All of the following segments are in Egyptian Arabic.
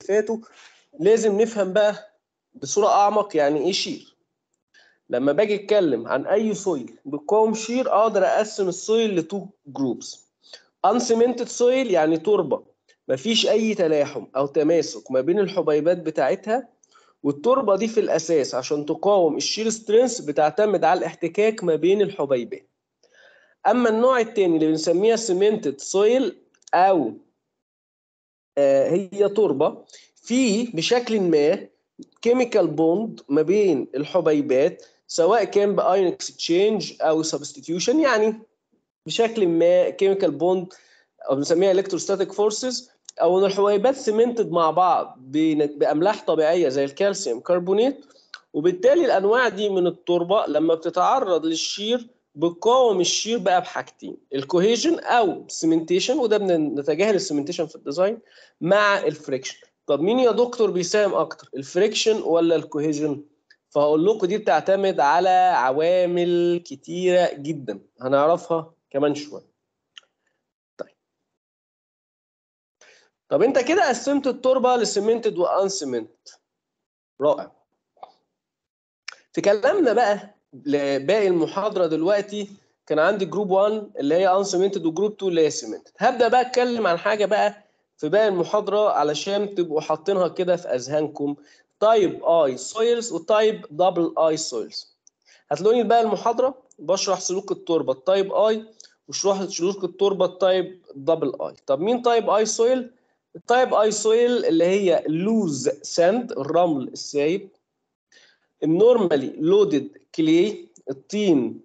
فاتوا لازم نفهم بقى بصوره اعمق يعني ايه شير لما باجي اتكلم عن اي سويل بيقاوم شير اقدر اقسم السويل لتو جروبس انسيمنتد سويل يعني تربه مفيش اي تلاحم او تماسك ما بين الحبيبات بتاعتها والتربه دي في الاساس عشان تقاوم الشير سترينث بتعتمد على الاحتكاك ما بين الحبيبات اما النوع الثاني اللي بنسميها سيمنتد سويل او آه هي تربه في بشكل ما كيميكال بوند ما بين الحبيبات سواء كان بايون اكسشينج او سبستيتيوشن يعني بشكل ما كيميكال بوند او بنسميها الكتروستاتيك فورسز او ان الحبيبات سيمنتد مع بعض باملاح طبيعيه زي الكالسيوم كربونات وبالتالي الانواع دي من التربه لما بتتعرض للشير بتقاوم الشير بقى بحاجتين الكوهيجن او السيمنتيشن وده بنتجاهل السيمنتيشن في الديزاين مع الفريكشن طب مين يا دكتور بيساهم اكتر الفريكشن ولا الكوهيجن فهقول لكم دي بتعتمد على عوامل كتيره جدا هنعرفها كمان شويه طيب طب انت كده قسمت التربه لسيمنتد وانسيمنتد رائع في كلامنا بقى لباقي المحاضره دلوقتي كان عندي جروب 1 اللي هي انسيمنتد وجروب 2 اللي هي سيمنتد هبدا بقى اتكلم عن حاجه بقى في باقي المحاضره علشان تبقوا حاطينها كده في اذهانكم تايب اي سويلز وتايب دبل اي سويلز هتلاقوني بقى المحاضره بشرح سلوك التربه التايب اي وشرح سلوك التربه التايب دبل اي طب مين تايب اي سويل التايب اي سويل اللي هي لوز ساند الرمل السايب النورمالي لودد كلي الطين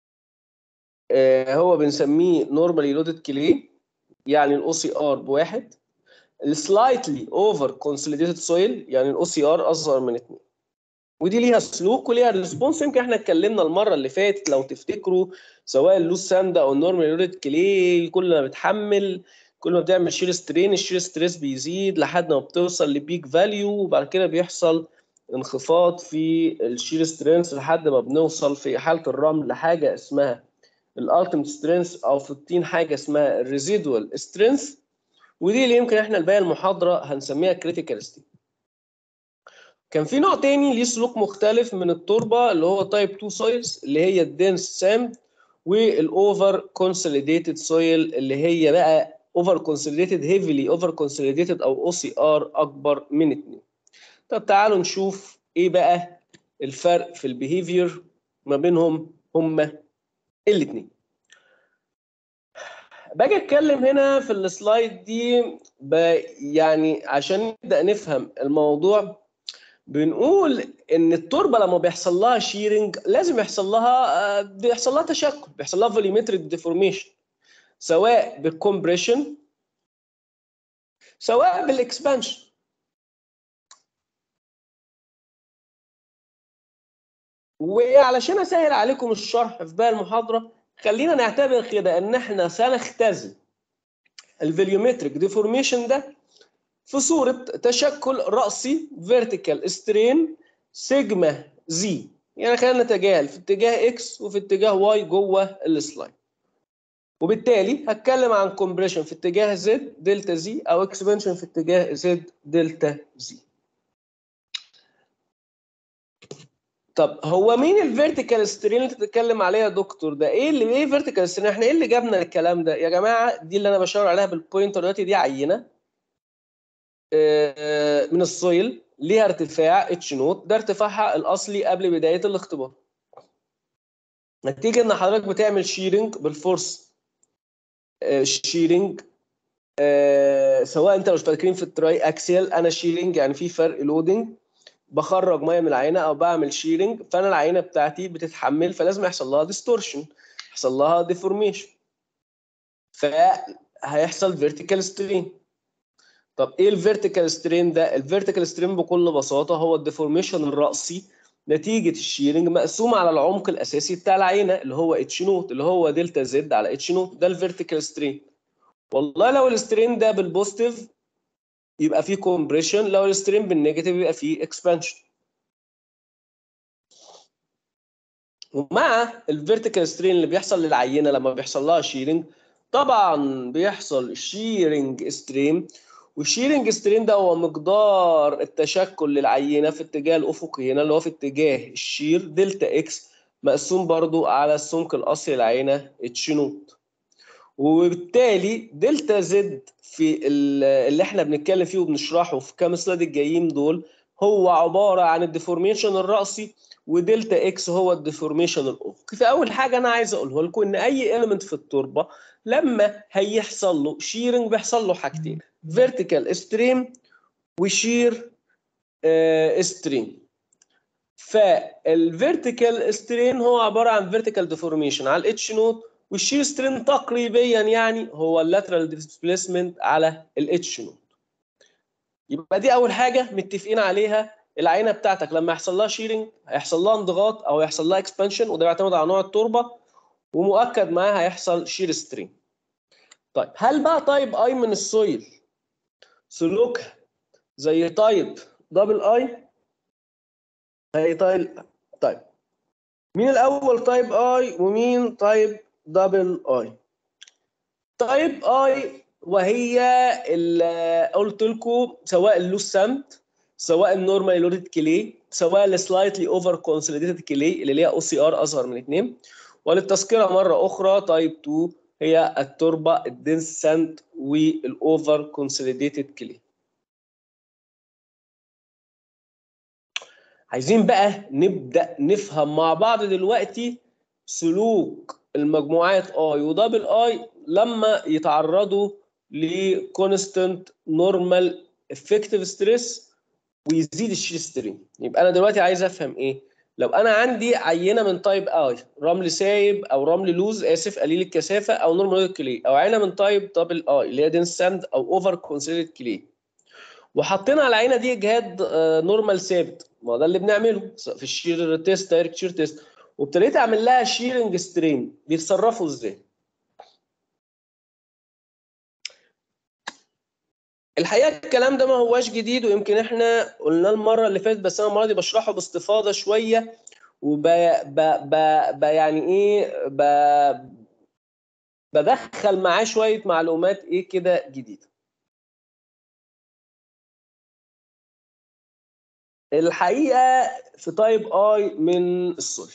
آه هو بنسميه نورمالي لودد كلي يعني الاو سي ار بواحد السلايتلي اوفر كونسوليديتد سويل يعني الاو سي ار اصغر من 2 ودي ليها سلوك وليها ريسبونس يمكن احنا اتكلمنا المره اللي فاتت لو تفتكروا سواء اللوز ساند او النورمال لودد كلي كل ما بتحمل كل ما بتعمل شير سترين الشير ستريس بيزيد لحد ما بتوصل لبيك فاليو وبعد كده بيحصل انخفاض في الشير سترينث لحد ما بنوصل في حاله الرمل لحاجه اسمها الالتيميت سترينث او في الطين حاجه اسمها الريزيدوال سترينث ودي اللي يمكن احنا الباقي المحاضره هنسميها كريتيكال ستيت كان في نوع تاني ليه سلوك مختلف من التربه اللي هو تايب 2 سويلز اللي هي الدنس ساند والاوفر كونسوليديتد سويل اللي هي بقى اوفر كونسوليديتد هيفلي اوفر كونسوليديتد او او سي ار اكبر من 2 طب تعالوا نشوف ايه بقى الفرق في البيهيفير ما بينهم هما الاثنين باجي اتكلم هنا في السلايد دي يعني عشان نبدا نفهم الموضوع بنقول ان التربه لما بيحصل لها شيرنج لازم يحصل لها بيحصل لها تشكل بيحصل لها فوليومتريك ديفورميشن سواء بالكومبريشن سواء بالاكسبانشن وعلشان اسهل عليكم الشرح في باقي المحاضره خلينا نعتبر كده ان احنا سنختزل الفوليومتريك ديفورميشن ده في صوره تشكل راسي فيرتيكال سترين سيجما زي يعني خلينا نتجاهل في اتجاه اكس وفي اتجاه واي جوه السلايد وبالتالي هتكلم عن كومبريشن في اتجاه زد دلتا زي او اكسبانشن في اتجاه زد دلتا زي طب هو مين الفيرتيكال سترين اللي تتكلم عليها يا دكتور ده ايه اللي ايه فيرتيكال سترين احنا ايه اللي جابنا للكلام ده يا جماعه دي اللي انا بشاور عليها بالبوينتر دلوقتي دي عينه من السويل ليها ارتفاع اتش نوت ده ارتفاعها الاصلي قبل بدايه الاختبار نتيجه ان حضرتك بتعمل شيرنج بالفورس شيرنج سواء انت مش فاكرين في التراي اكسيال انا شيرنج يعني في فرق لودنج بخرج ميه من العينه او بعمل شيرنج فانا العينه بتاعتي بتتحمل فلازم يحصل لها ديستورشن يحصل لها ديفورميشن فهيحصل فيرتيكال سترين طب ايه الفيرتيكال سترين ده الفيرتيكال سترين بكل بساطه هو الديفورميشن الراسي نتيجه الشيرنج مقسوم على العمق الاساسي بتاع العينه اللي هو اتش نوت اللي هو دلتا زد على اتش نوت ده الفيرتيكال سترين والله لو السترين ده بالبوزيتيف يبقى فيه كومبريشن لو السترين بالنيجاتيف يبقى فيه اكسبانشن ومع الفيرتيكال سترين اللي بيحصل للعينه لما بيحصل لها شيرنج طبعا بيحصل شيرنج ستريم والشيرنج سترين ده هو مقدار التشكل للعينه في اتجاه الافقي هنا اللي هو في اتجاه الشير دلتا اكس مقسوم برضو على السمك الاصلي للعينه اتش نوت وبالتالي دلتا زد في اللي احنا بنتكلم فيه وبنشرحه في كام سلايد الجايين دول هو عباره عن الديفورميشن الراسي ودلتا اكس هو الديفورميشن الافقي فاول حاجه انا عايز اقوله لكم ان اي اليمنت في التربه لما هيحصل له شيرنج بيحصل له حاجتين فيرتيكال ستريم وشير ستريم فالفيرتيكال سترين هو عباره عن فيرتيكال ديفورميشن على الاتش نوت والشير سترين تقريبا يعني هو اللاترال ديسبيسمنت على الاتش نوت يبقى دي اول حاجه متفقين عليها العينه بتاعتك لما يحصل لها شيرنج هيحصل لها انضغاط او هيحصل لها اكسبانشن وده بيعتمد على نوع التربه ومؤكد معاها هيحصل شير سترين طيب هل بقى تايب اي من السويل سلوكها زي تايب دبل اي هي تايب طيب مين الاول تايب اي ومين تايب دبل اي تايب اي وهي اللي قلت لكم سواء اللوس سمت سواء النورمال لودد كلي سواء السلايتلي اوفر كونسوليديتد كلي اللي ليها او سي ار اصغر من 2 وللتذكره مره اخرى تايب 2 هي التربه الدنس ساند والاوفر كونسوليديتد كلي عايزين بقى نبدا نفهم مع بعض دلوقتي سلوك المجموعات اي ودبل اي لما يتعرضوا لكونستنت نورمال افكتيف ستريس ويزيد الشير ستريم يبقى انا دلوقتي عايز افهم ايه لو انا عندي عينه من تايب اي رمل سايب او رمل لوز اسف قليل الكثافه او نورمال كلي او عينه من تايب دبل اي اللي هي دنس ساند او اوفر كونسيدد كلي وحطينا على العينه دي جهاد نورمال ثابت ما ده اللي بنعمله في الشير تيست دايركت شير تيست وابتديت اعمل لها شيرنج ستريم بيتصرفوا ازاي الحقيقه الكلام ده ما هواش جديد ويمكن احنا قلناه المره اللي فاتت بس انا المره دي بشرحه باستفاضه شويه وب ب... ب... ب... يعني ايه ب... بدخل معاه شويه معلومات ايه كده جديده الحقيقه في تايب اي من السوري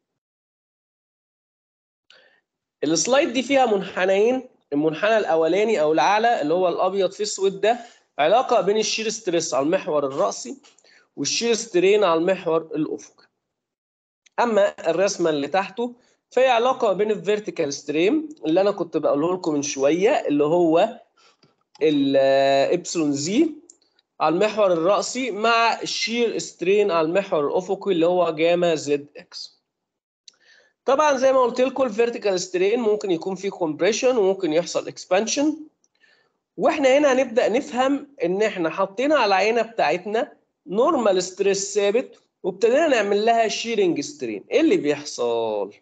السلايد دي فيها منحنيين المنحنى الاولاني او الاعلى اللي هو الابيض في اسود ده علاقه بين الشير ستريس على المحور الراسي والشير سترين على المحور الافقي اما الرسمه اللي تحته فهي علاقه بين الفيرتيكال ستريم اللي انا كنت بقوله لكم من شويه اللي هو الابسلون زي على المحور الرأسي مع الشير سترين على المحور الأفقي اللي هو جاما زد اكس. طبعا زي ما قلت لكم الفيرتيكال سترين ممكن يكون فيه كومبريشن وممكن يحصل اكسبانشن واحنا هنا هنبدا نفهم ان احنا حطينا على العينه بتاعتنا نورمال ستريس ثابت وابتدينا نعمل لها شيرنج سترين ايه اللي بيحصل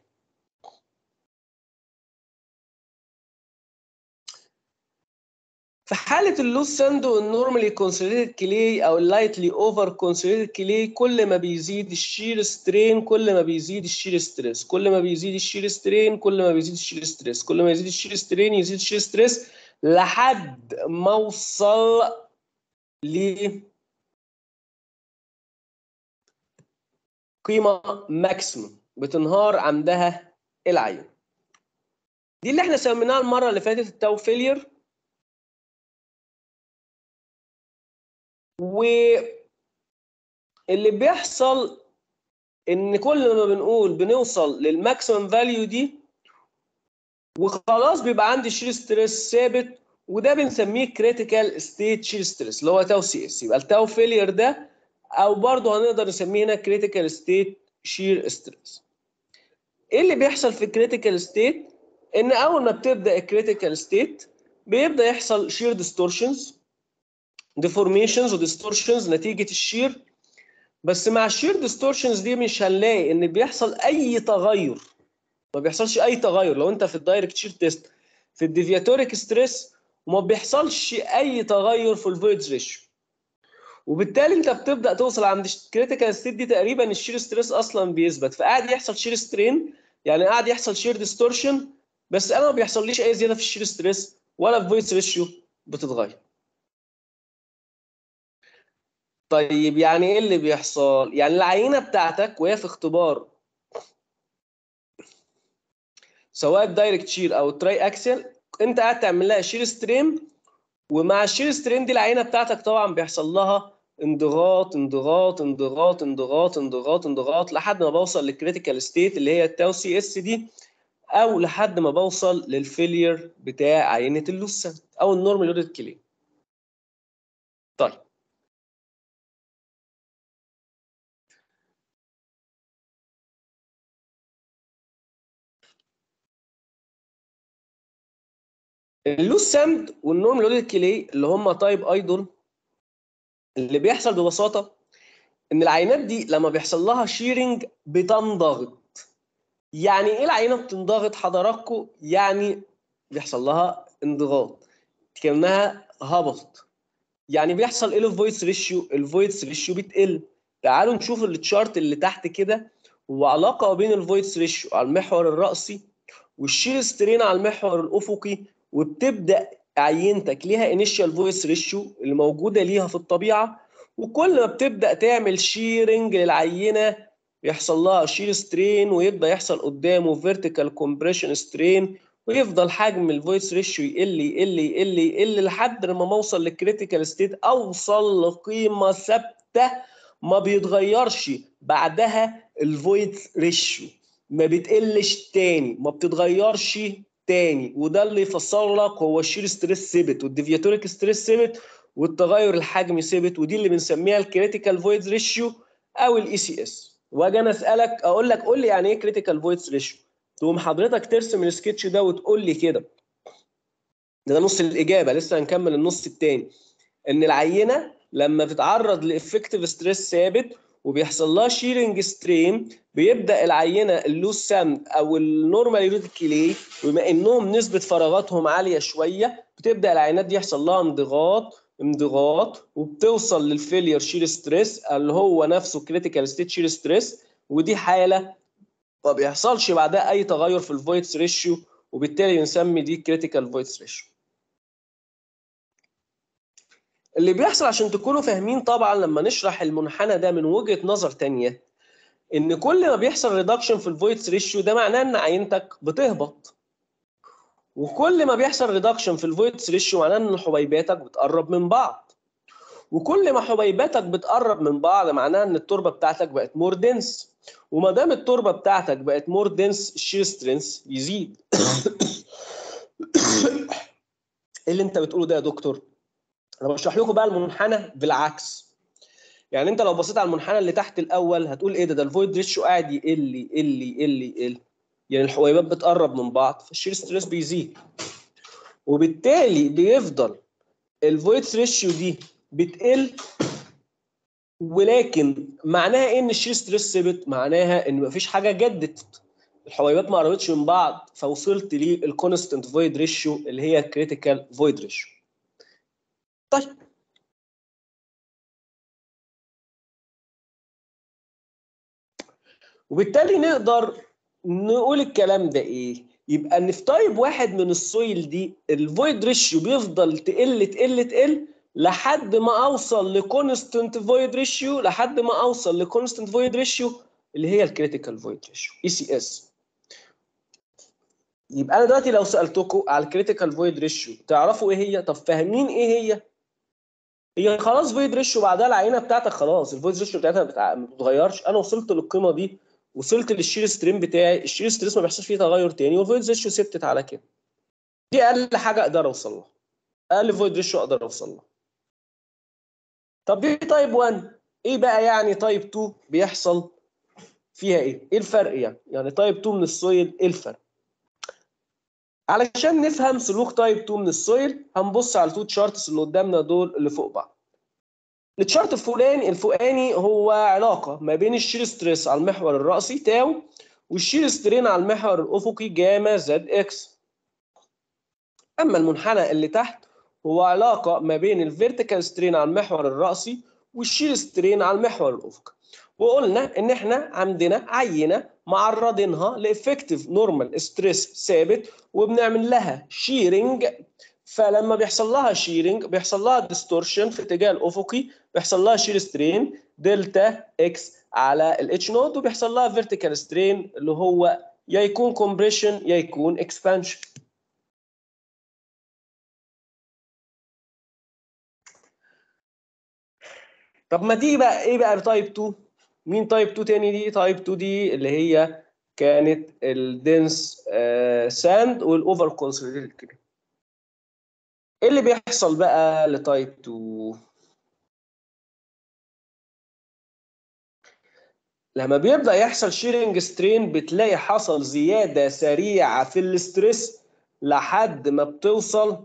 في حالة اللوس ساند والنورمالي كونسوليديد كلي أو اللايتلي أوفر كونسوليديد كلي كل ما بيزيد الشير سترين كل ما بيزيد الشير ستريس كل ما بيزيد الشير سترين كل ما بيزيد الشير ستريس كل ما يزيد الشير سترين يزيد الشير ستريس لحد ما أوصل ل قيمة ماكسيموم بتنهار عندها العين دي اللي احنا سميناها المرة اللي فاتت التاو فيلير واللي بيحصل ان كل ما بنقول بنوصل للماكسيمم فاليو دي وخلاص بيبقى عندي شير ستريس ثابت وده بنسميه كريتيكال ستيت شير ستريس اللي هو تاو سي اس يبقى التاو فيلير ده او برضه هنقدر نسميه هنا كريتيكال ستيت شير ستريس ايه اللي بيحصل في الكريتيكال ستيت ان اول ما بتبدا الكريتيكال ستيت بيبدا يحصل شير ديستورشنز ديفورميشنز وديستورشنز نتيجه الشير بس مع الشير ديستورشنز دي مش هنلاقي ان بيحصل اي تغير ما بيحصلش اي تغير لو انت في الدايركت شير تيست في الديفياتوريك ستريس وما بيحصلش اي تغير في الفويدز ريشيو وبالتالي انت بتبدا توصل عند الكريتيكال ستيت دي تقريبا الشير ستريس اصلا بيثبت فقاعد يحصل شير سترين يعني قاعد يحصل شير ديستورشن بس انا ما بيحصليش اي زياده في الشير ستريس ولا الفويدز ريشيو بتتغير طيب يعني ايه اللي بيحصل يعني العينه بتاعتك وهي في اختبار سواء الدايركت شير او التراي اكسل انت قاعد تعمل لها شير ستريم ومع الشير ستريم دي العينه بتاعتك طبعا بيحصل لها انضغاط انضغاط انضغاط انضغاط انضغاط انضغاط لحد ما بوصل للكريتيكال ستيت اللي هي التاو سي اس دي او لحد ما بوصل للفيلير بتاع عينه اللوسن او النورمال يوريد كلي طيب اللوس ساند والنورمال يوريد كلي اللي هم تايب ايدول اللي بيحصل ببساطه ان العينات دي لما بيحصل لها شيرنج بتنضغط يعني ايه العينه بتنضغط حضراتكم يعني بيحصل لها انضغاط كانها هبطت يعني بيحصل ايه الفويس ريشيو الفويس ريشيو بتقل تعالوا نشوف التشارت اللي تحت كده وعلاقه بين الفويس ريشيو على المحور الرأسي والشير سترين على المحور الافقي وبتبدا عينتك ليها انيشال فويس ريشيو اللي موجوده ليها في الطبيعه وكل ما بتبدا تعمل شيرنج للعينه يحصل لها شير سترين ويبدا يحصل قدامه فيرتيكال كومبريشن سترين ويفضل حجم الفويس ريشيو يقل يقل يقل يقل لحد لما اوصل للكريتيكال ستيت اوصل لقيمه ثابته ما بيتغيرش بعدها الفويس ريشيو ما بتقلش تاني ما بتتغيرش تاني وده اللي يفسر لك هو الشير ستريس ثبت والديفياتوريك ستريس ثبت والتغير الحجمي ثبت ودي اللي بنسميها الكريتيكال فويد ريشيو او الاي سي اس واجي انا اسالك اقول لك قول لي يعني ايه كريتيكال فويد ريشيو تقوم حضرتك ترسم السكتش ده وتقول لي كده ده, ده نص الاجابه لسه هنكمل النص الثاني ان العينه لما بتتعرض لافكتيف ستريس ثابت وبيحصل لها شيرنج ستريم بيبدا العينه اللوس ساند او النورمال يوريد كلي بما انهم نسبه فراغاتهم عاليه شويه بتبدا العينات دي يحصل لها انضغاط انضغاط وبتوصل للفيلير شير ستريس اللي هو نفسه كريتيكال ستيت شير ستريس ودي حاله ما بيحصلش بعدها اي تغير في الفويدز ريشيو وبالتالي بنسمي دي كريتيكال فويدز ريشيو اللي بيحصل عشان تكونوا فاهمين طبعا لما نشرح المنحنى ده من وجهه نظر تانية ان كل ما بيحصل ريدكشن في الفويدز ريشيو ده معناه ان عينتك بتهبط وكل ما بيحصل ريدكشن في الفويدز ريشيو معناه ان حبيباتك بتقرب من بعض وكل ما حبيباتك بتقرب من بعض معناها ان التربه بتاعتك بقت مور دنس وما دام التربه بتاعتك بقت مور دنس الشير سترينث يزيد ايه اللي انت بتقوله ده يا دكتور انا بشرح لكم بقى المنحنى بالعكس يعني انت لو بصيت على المنحنى اللي تحت الاول هتقول ايه ده ده الفويد ريشيو قاعد يقل يقل يقل يقل يعني الحبيبات بتقرب من بعض فالشير ستريس بيزيد وبالتالي بيفضل الفويد ريشيو دي بتقل ولكن معناها ايه ان الشير ستريس ثبت معناها ان مفيش حاجه جدت الحبيبات ما قربتش من بعض فوصلت للكونستنت فويد ريشيو اللي هي كريتيكال فويد ريشيو طيب وبالتالي نقدر نقول الكلام ده ايه يبقى ان في تايب واحد من السويل دي الفويد ريشيو بيفضل تقل تقل تقل لحد ما اوصل لكونستنت فويد ريشيو لحد ما اوصل لكونستنت فويد ريشيو اللي هي الكريتيكال فويد ريشيو اي سي اس يبقى انا دلوقتي لو سالتكم على الكريتيكال فويد ريشيو تعرفوا ايه هي طب فاهمين ايه هي هي خلاص فويد ريشيو بعدها العينه بتاعتك خلاص الفويد ريشيو بتاعتها ما بتتغيرش انا وصلت للقيمه دي وصلت للشير ستريم بتاعي الشير ستريس ما بيحصلش فيه تغير تاني والفويد ريشيو ثبتت على كده دي اقل حاجه اقدر اوصل لها اقل فويد ريشيو اقدر اوصل لها طب دي تايب 1 ايه بقى يعني تايب 2 بيحصل فيها ايه ايه الفرق يعني يعني تايب 2 من السويل ايه الفرق علشان نفهم سلوك تايب 2 من السويل هنبص على التو تشارتس اللي قدامنا دول اللي فوق بعض التشارت الفوقاني الفوقاني هو علاقه ما بين الشير ستريس على المحور الرأسي تاو والشير سترين على المحور الافقي جاما زد اكس اما المنحنى اللي تحت هو علاقه ما بين الفيرتيكال سترين على المحور الرأسي والشير سترين على المحور الافقي وقلنا ان احنا عندنا عينه معرضينها لافكتيف نورمال ستريس ثابت وبنعمل لها شيرنج فلما بيحصل لها شيرنج بيحصل لها ديستورشن في اتجاه الافقي بيحصل لها شير سترين دلتا اكس على الاتش نوت وبيحصل لها فيرتيكال سترين اللي هو يا يكون كومبريشن يا يكون اكسبانشن طب ما دي بقى ايه بقى تايب 2 مين تايب 2 تاني دي تايب 2 دي اللي هي كانت الدنس ساند والاوفر كونسوليديتد كده ايه اللي بيحصل بقى لتايب 2 لما بيبدا يحصل شيرنج سترين بتلاقي حصل زياده سريعه في الاسترس لحد ما بتوصل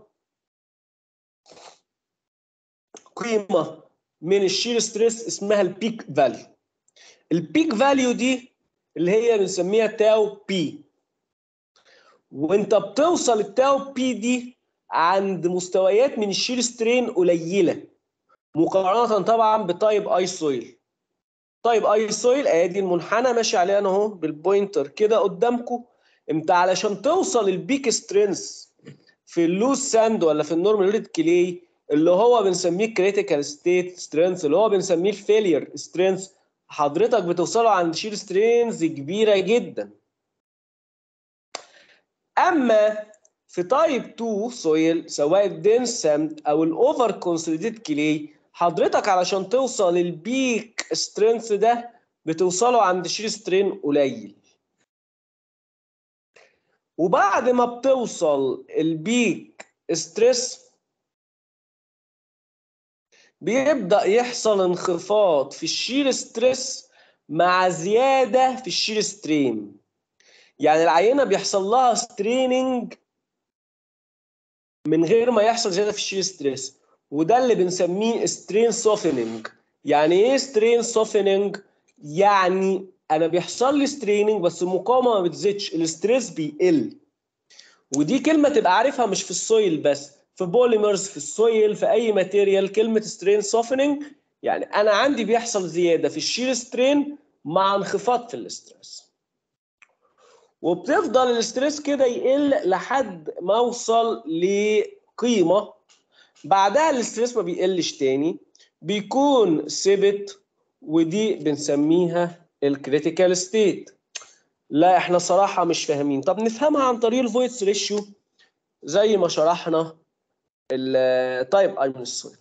قيمه من الشير ستريس اسمها البيك فاليو البيك فاليو دي اللي هي بنسميها تاو بي وانت بتوصل التاو بي دي عند مستويات من الشير سترين قليله مقارنه طبعا بتايب اي سويل طيب اي سويل ادي المنحنى ماشي عليه انا اهو بالبوينتر كده قدامكم انت علشان توصل البيك سترينث في اللوز ساند ولا في النورمال كلي اللي هو بنسميه كريتيكال ستيت سترينث اللي هو بنسميه الفيلير سترينث حضرتك بتوصله عند شير سترينز كبيره جدا اما في تايب 2 سويل سواء الدنس ساند او الاوفر كونسوليديت كلي حضرتك علشان توصل البيك سترينث ده بتوصله عند شير سترين قليل وبعد ما بتوصل البيك ستريس بيبدأ يحصل انخفاض في الشير ستريس مع زيادة في الشير سترين يعني العينة بيحصل لها ستريننج من غير ما يحصل زيادة في الشير ستريس وده اللي بنسميه سترين سوفيننج يعني ايه سترين سوفيننج يعني انا بيحصل لي ستريننج بس المقاومه ما بتزيدش الستريس بيقل ودي كلمه تبقى عارفها مش في السويل بس في بوليمرز في السويل في اي ماتيريال كلمه سترين سوفيننج يعني انا عندي بيحصل زياده في الشير سترين مع انخفاض في الاسترس وبتفضل الاسترس كده يقل لحد ما اوصل لقيمه بعدها الاسترس ما بيقلش تاني بيكون ثبت ودي بنسميها الكريتيكال ستيت لا احنا صراحه مش فاهمين طب نفهمها عن طريق الفويدز ريشيو زي ما شرحنا التايب ايمون السويل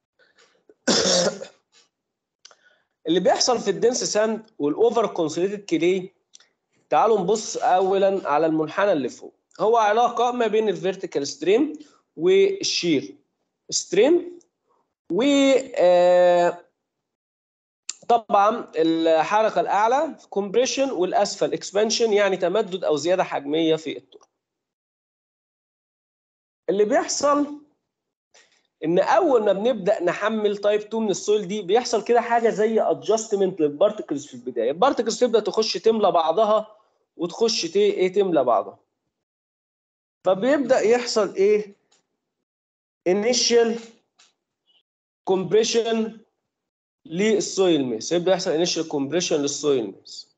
اللي بيحصل في الدنس ساند والاوفر كونسوليتد كلي تعالوا نبص اولا على المنحنى اللي فوق هو علاقه ما بين الفيرتيكال ستريم والشير ستريم و طبعا الحركه الاعلى كومبريشن والاسفل اكسبانشن يعني تمدد او زياده حجميه في الطرق اللي بيحصل ان اول ما بنبدا نحمل تايب 2 من السويل دي بيحصل كده حاجه زي ادجستمنت للبارتكلز في البدايه البارتكلز تبدا تخش تملى بعضها وتخش ت... ايه تملى بعضها فبيبدا يحصل ايه initial compression للسويل ميس يبدا يحصل initial compression للسويل ميس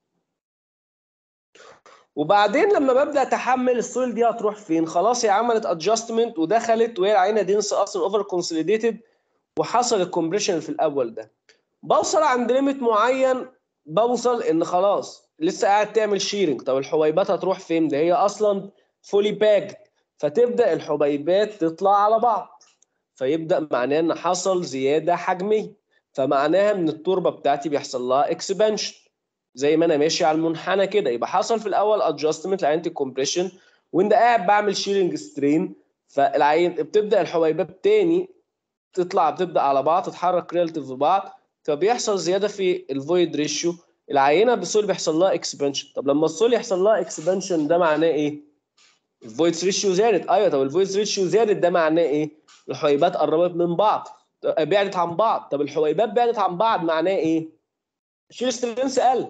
وبعدين لما ببدا اتحمل السويل دي هتروح فين خلاص هي عملت ادجستمنت ودخلت وهي العينه دنس اصلا اوفر كونسوليديتد وحصل الكومبريشن في الاول ده بوصل عند ليميت معين بوصل ان خلاص لسه قاعد تعمل شيرنج طب الحبيبات هتروح فين ده هي اصلا فولي باكد فتبدا الحبيبات تطلع على بعض فيبدا معناه ان حصل زياده حجميه فمعناها ان التربه بتاعتي بيحصل لها اكسبانشن زي ما انا ماشي على المنحنى كده يبقى حصل في الاول ادجستمنت لعينه الكومبريشن وانت قاعد بعمل شيرنج سترين فالعين بتبدا الحبيبات تاني تطلع بتبدا على بعض تتحرك ريلاتيف ببعض فبيحصل زياده في الفويد ريشيو العينه بالسول بيحصل لها اكسبانشن طب لما السول يحصل لها اكسبانشن ده معناه ايه؟ الفويد ريشيو زادت ايوه طب الفويد ريشيو زادت ده معناه ايه؟ الحبيبات قربت من بعض بعدت عن بعض طب الحبيبات بعدت عن بعض معناه ايه؟ الشير سترينس قل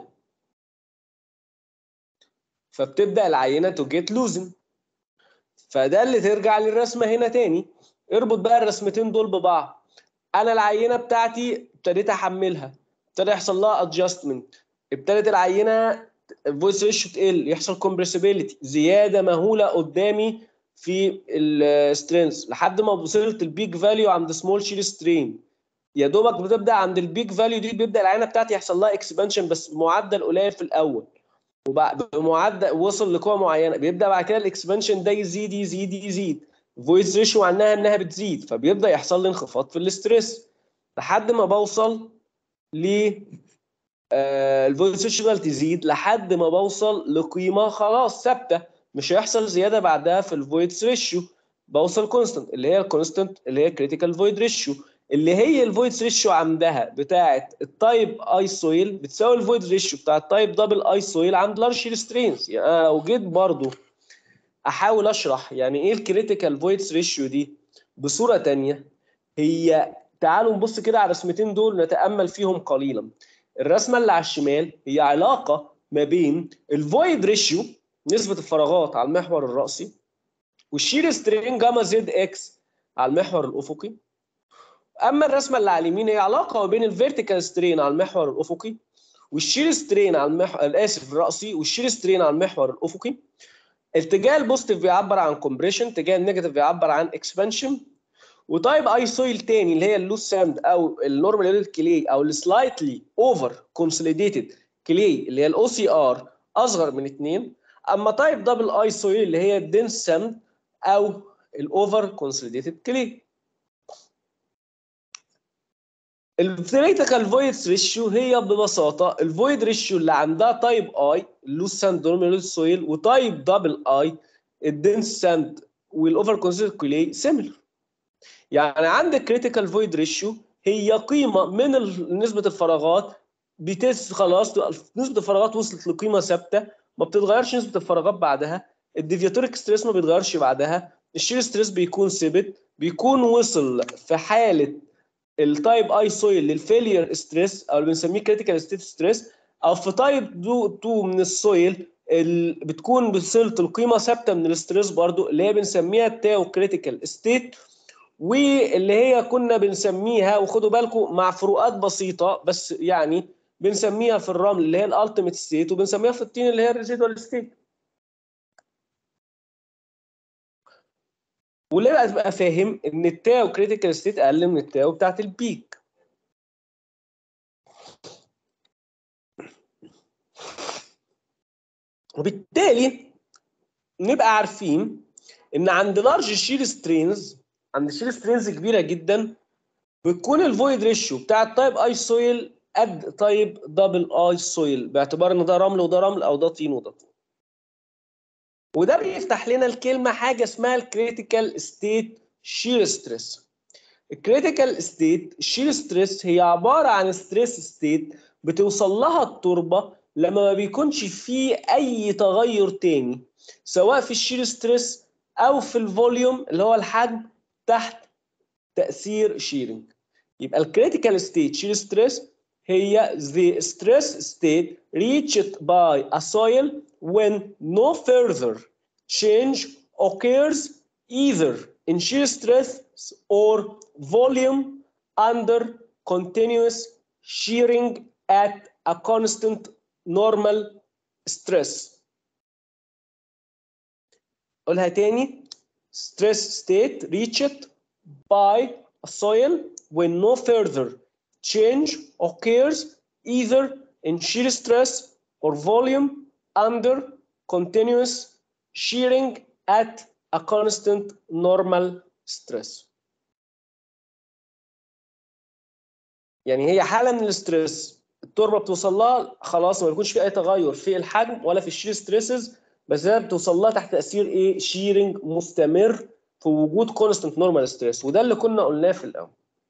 فبتبدا العينه تو جيت لوزن فده اللي ترجع للرسمه هنا تاني اربط بقى الرسمتين دول ببعض انا العينه بتاعتي ابتديت احملها ابتدى يحصل لها ادجستمنت ابتدت العينه الفويس ريشيو تقل يحصل كومبريسيبيليتي زياده مهوله قدامي في السترينث لحد ما وصلت البيك فاليو عند سمول شير سترين يا دوبك بتبدا عند البيك فاليو دي بيبدا العينه بتاعتي يحصل لها اكسبانشن بس بمعدل قليل في الاول وبمعدل وصل لقوه معينه بيبدا بعد كده الاكسبانشن ده يزيد يزيد يزيد فويس ريشيو عنها انها بتزيد فبيبدا يحصل لي انخفاض في الاستريس لحد ما بوصل ل الفويس ريشيو تزيد لحد ما بوصل لقيمه خلاص ثابته مش هيحصل زياده بعدها في الفويد ريشيو بوصل كونستنت اللي هي الكونستنت اللي هي كريتيكال فويد ريشيو اللي هي الفويد ريشيو عندها بتاعه التايب اي سويل بتساوي الفويد ريشيو بتاع التايب دبل اي سويل عند لارج شير سترينز يعني انا لو جيت برضه احاول اشرح يعني ايه الكريتيكال فويد ريشيو دي بصوره ثانيه هي تعالوا نبص كده على الرسمتين دول نتامل فيهم قليلا الرسمه اللي على الشمال هي علاقه ما بين الفويد ريشيو نسبه الفراغات على المحور الرأسي والشير سترين جاما زد اكس على المحور الافقي اما الرسمه اللي على اليمين هي علاقه ما بين الفيرتيكال سترين على المحور الافقي والشير سترين على المحور اسف الرأسي والشير سترين على المحور الافقي اتجاه البوزيتيف بيعبر عن كومبريشن اتجاه النيجاتيف بيعبر عن اكسبانشن وتايب اي سويل تاني اللي هي اللوس ساند او النورمال كلي او السلايتلي اوفر كونسوليديتد كلي اللي هي الاو سي ار اصغر من 2 اما تايب دبل اي سويل اللي هي الدنس ساند او الاوفر كونسوليديتد كلي الثيوريتيكال فويد ريشيو هي ببساطه الفويد ريشيو اللي عندها تايب اي اللوس ساند نورمال سويل وتايب دبل اي الدنس ساند والاوفر كونسوليديتد كلي سيميلر يعني عندك كريتيكال فويد ريشيو هي قيمه من نسبه الفراغات بتس خلاص نسبه الفراغات وصلت لقيمه ثابته ما بتتغيرش نسبه الفراغات بعدها الديفياتوريك ستريس ما بيتغيرش بعدها الشير ستريس بيكون ثابت بيكون وصل في حاله التايب اي سويل للفيلير ستريس او اللي بنسميه كريتيكال ستيت ستريس او في تايب 2 من السويل بتكون وصلت لقيمه ثابته من الاستريس برضو اللي هي بنسميها التاو كريتيكال ستيت واللي هي كنا بنسميها وخدوا بالكم مع فروقات بسيطه بس يعني بنسميها في الرمل اللي هي الالتيميت ستيت وبنسميها في الطين اللي هي الريزيدوال ستيت وليه بقى تبقى فاهم ان التاو كريتيكال ستيت اقل من التاو بتاعت البيك وبالتالي نبقى عارفين ان عند لارج شير سترينز عند شير سترينز كبيره جدا بتكون الفويد ريشيو بتاع التايب اي سويل قد تايب دبل اي سويل باعتبار ان ده رمل وده رمل او ده طين وده طين وده بيفتح لنا الكلمه حاجه اسمها الكريتيكال ستيت شير ستريس الكريتيكال ستيت شير ستريس هي عباره عن ستريس ستيت بتوصل لها التربه لما ما بيكونش فيه اي تغير تاني سواء في الشير ستريس او في الفوليوم اللي هو الحجم تحت تاثير شيرنج يبقى الكريتيكال ستيت شير ستريس هي the stress state reached by a soil when no further change occurs either in shear stress or volume under continuous shearing at a constant normal stress. قولها تاني stress state reached by a soil when no further change occurs either in shear stress or volume under continuous shearing at a constant normal stress. يعني هي حاله من الاسترس التربه بتوصل لها خلاص ما بيكونش في اي تغير في الحجم ولا في الشير ستريسز بس هي بتوصل لها تحت تاثير ايه شيرنج مستمر في وجود كونستنت نورمال ستريس وده اللي كنا قلناه في الاول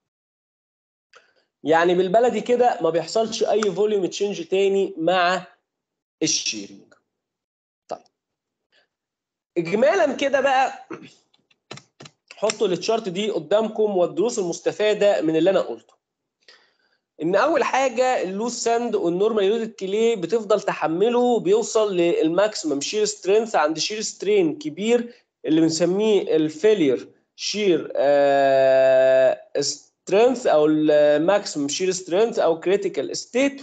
يعني بالبلدي كده ما بيحصلش اي فوليوم تشينج تاني مع الشيرنج طيب اجمالا كده بقى حطوا التشارت دي قدامكم والدروس المستفاده من اللي انا قلته ان اول حاجه اللوز ساند والنورمال يودد كلي بتفضل تحمله بيوصل للماكسيمم شير سترينث عند شير سترين كبير اللي بنسميه الفيلير شير سترينث او الماكسيمم شير سترينث او كريتيكال ستيت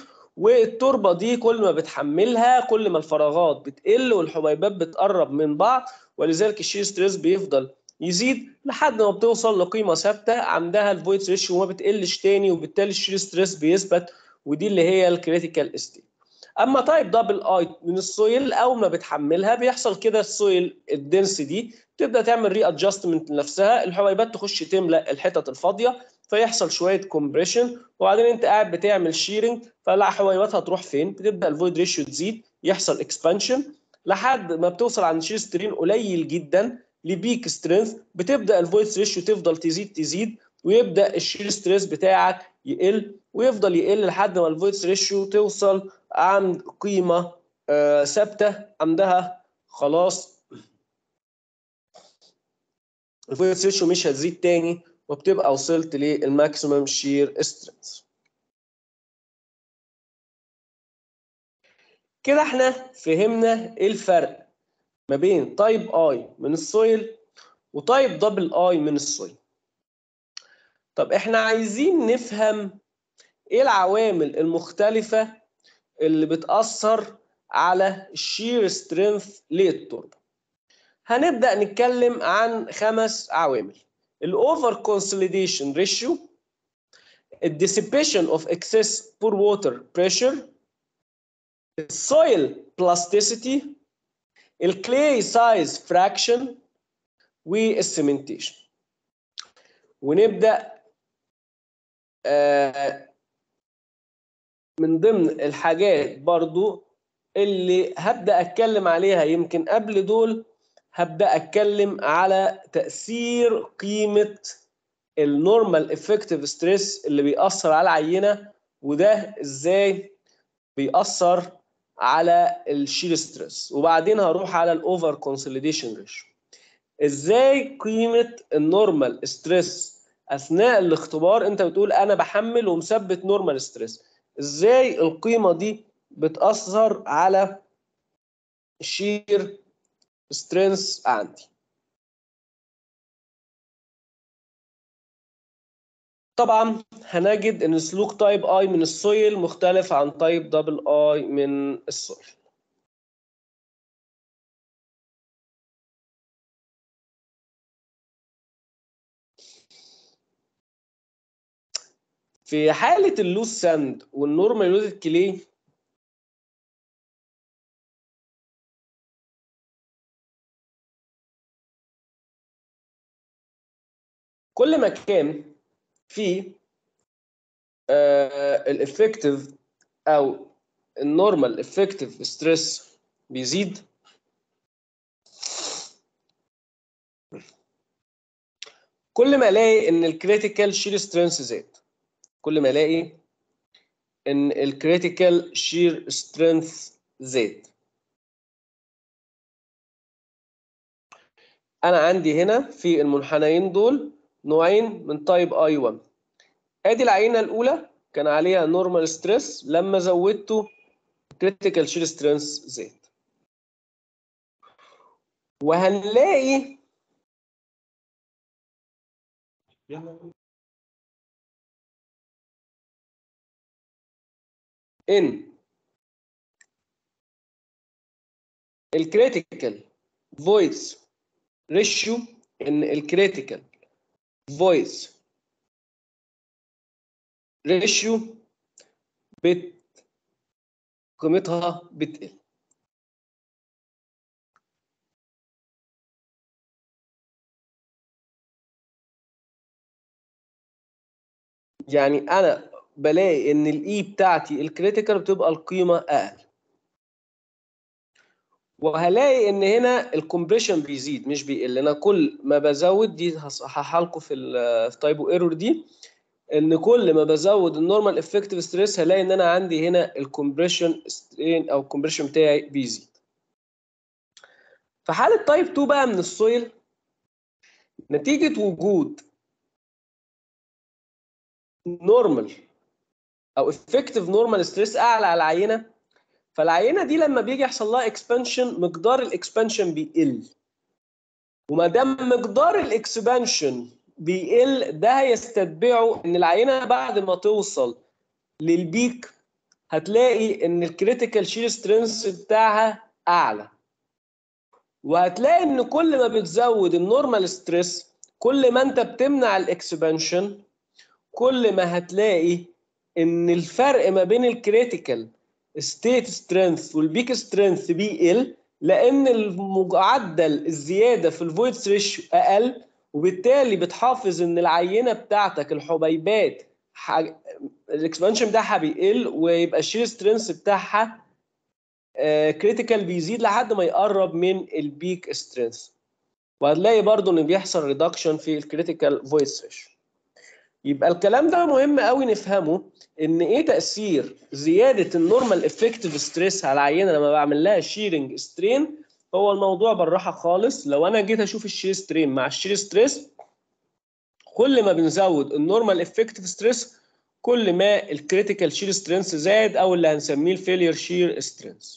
والتربه دي كل ما بتحملها كل ما الفراغات بتقل والحبيبات بتقرب من بعض ولذلك الشير ستريس بيفضل يزيد لحد ما بتوصل لقيمه ثابته عندها الفويد ريشيو وما بتقلش تاني وبالتالي الشير ستريس بيثبت ودي اللي هي الكريتيكال ستيت اما تايب دبل اي من السويل اول ما بتحملها بيحصل كده السويل الدنس دي تبدا تعمل ري ادجستمنت لنفسها الحبيبات تخش تملا الحتت الفاضيه فيحصل شويه كومبريشن وبعدين انت قاعد بتعمل شيرنج فالحبيبات هتروح فين بتبدا الفويد ريشيو تزيد يحصل اكسبانشن لحد ما بتوصل عند شير سترين قليل جدا لبيك سترينث بتبدا الفويد ريشيو تفضل تزيد تزيد ويبدا الشير ستريس بتاعك يقل ويفضل يقل لحد ما الفويد ريشيو توصل عند قيمه آه ثابته عندها خلاص الفويد ريشيو مش هتزيد تاني وبتبقى وصلت للماكسيمم شير سترينث كده احنا فهمنا ايه الفرق ما بين تايب اي من السويل وتايب دبل اي من السويل طب احنا عايزين نفهم ايه العوامل المختلفة اللي بتأثر على الشير سترينث للتربة هنبدأ نتكلم عن خمس عوامل الاوفر كونسوليديشن ريشيو الديسيبيشن اوف اكسس بور ووتر بريشر السويل بلاستيسيتي الكلاي سايز فراكشن والسيمنتيشن ونبدا آه من ضمن الحاجات برضو اللي هبدا اتكلم عليها يمكن قبل دول هبدا اتكلم على تاثير قيمه النورمال افكتيف ستريس اللي بيأثر على العينه وده ازاي بيأثر على الشير ستريس وبعدين هروح على الاوفر كونسوليديشن ريشيو ازاي قيمه النورمال ستريس اثناء الاختبار انت بتقول انا بحمل ومثبت نورمال ستريس ازاي القيمه دي بتاثر على الشير سترينث عندي طبعا هنجد ان سلوك تايب اي من السويل مختلف عن تايب دبل اي من السويل في حالة اللوز ساند والنورمال لودد كلي كل ما كان في الافكتيف او النورمال افكتيف ستريس بيزيد كل ما الاقي ان الكريتيكال شير سترينث زاد كل ما الاقي ان الكريتيكال شير سترينث زاد انا عندي هنا في المنحنيين دول نوعين من تايب اي 1 ادي العينه الاولى كان عليها نورمال ستريس لما زودته كريتيكال شير سترينث زاد وهنلاقي ان الكريتيكال فويس ريشيو ان الكريتيكال فويس ريشيو بت قيمتها بتقل يعني انا بلاقي ان الاي بتاعتي الكريتيكال بتبقى القيمه اقل وهلاقي ان هنا الكومبريشن بيزيد مش بيقل انا كل ما بزود دي هصححها لكم في التايبو ايرور دي ان كل ما بزود النورمال افكتيف ستريس هلاقي ان انا عندي هنا الكومبريشن سترين او الكومبريشن بتاعي بيزيد في حاله تايب 2 بقى من السويل نتيجه وجود نورمال او افكتيف نورمال ستريس اعلى على العينه فالعينه دي لما بيجي يحصل لها اكسبانشن مقدار الاكسبانشن بيقل وما دام مقدار الاكسبانشن بيقل ده هيستتبعه ان العينه بعد ما توصل للبيك هتلاقي ان الكريتيكال شير سترينث بتاعها اعلى وهتلاقي ان كل ما بتزود النورمال ستريس كل ما انت بتمنع الاكسبانشن كل ما هتلاقي ان الفرق ما بين الكريتيكال ستيت سترينث والبيك سترينث بيقل لان المعدل الزياده في الفويد ريشيو اقل وبالتالي بتحافظ ان العينه بتاعتك الحبيبات حاج... الاكسبانشن بتاعها بيقل ويبقى الشير سترينث بتاعها كريتيكال بيزيد لحد ما يقرب من البيك سترينث وهتلاقي برضو ان بيحصل ريدكشن في الكريتيكال فويس ريشيو يبقى الكلام ده مهم قوي نفهمه ان ايه تاثير زياده النورمال افكتيف ستريس على العينه لما بعمل لها شيرنج سترين هو الموضوع بالراحه خالص لو انا جيت اشوف الشير سترين مع الشير ستريس كل ما بنزود النورمال افكتيف ستريس كل ما الكريتيكال شير سترينث زاد او اللي هنسميه الفيلير شير سترينث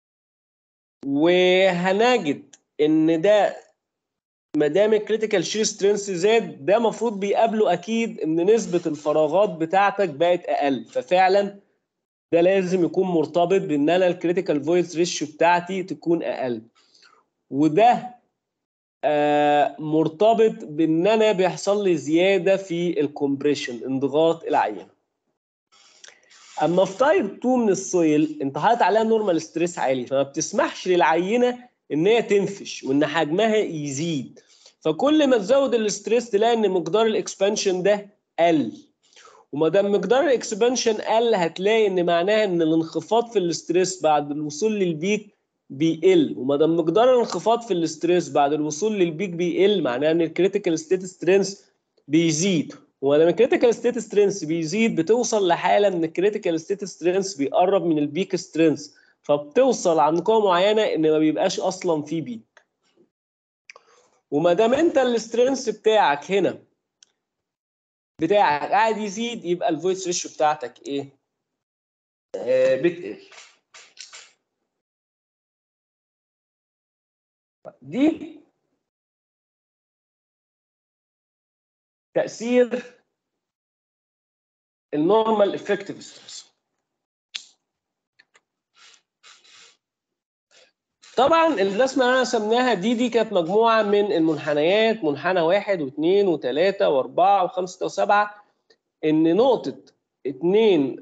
وهنجد ان ده ما دام الكريتيكال شير سترينث زاد ده المفروض بيقابله اكيد ان نسبه الفراغات بتاعتك بقت اقل ففعلا ده لازم يكون مرتبط بان انا الكريتيكال فويس ريشيو بتاعتي تكون اقل وده آه مرتبط بان انا بيحصل لي زياده في الكومبريشن انضغاط العينه اما في تايب 2 من السويل انت حاطط عليها نورمال ستريس عالي فما بتسمحش للعينه ان هي تنفش وان حجمها يزيد فكل ما تزود الاستريس تلاقي ان مقدار الاكسبانشن ده قل وما دام مقدار الاكسبانشن قل هتلاقي ان معناها ان الانخفاض في الاستريس بعد الوصول للبيك بيقل وما دام مقدار الانخفاض في الاستريس بعد الوصول للبيك بيقل معناها ان الكريتيكال ستيت سترينث بيزيد وما دام الكريتيكال ستيت سترينث بيزيد بتوصل لحاله ان الكريتيكال ستيت سترينث بيقرب من البيك سترينث فبتوصل عند قوه معينه ان ما بيبقاش اصلا في بيك وما دام انت السترينث بتاعك هنا بتاعك قاعد يزيد يبقى الفويس ريشيو بتاعتك ايه؟ آه بتقل. دي تأثير النورمال افكتيف ستريس. طبعا الرسمه اللي انا رسمناها دي دي كانت مجموعه من المنحنيات منحنى واحد واثنين وثلاثه واربعه وخمسه وسبعه ان نقطه اثنين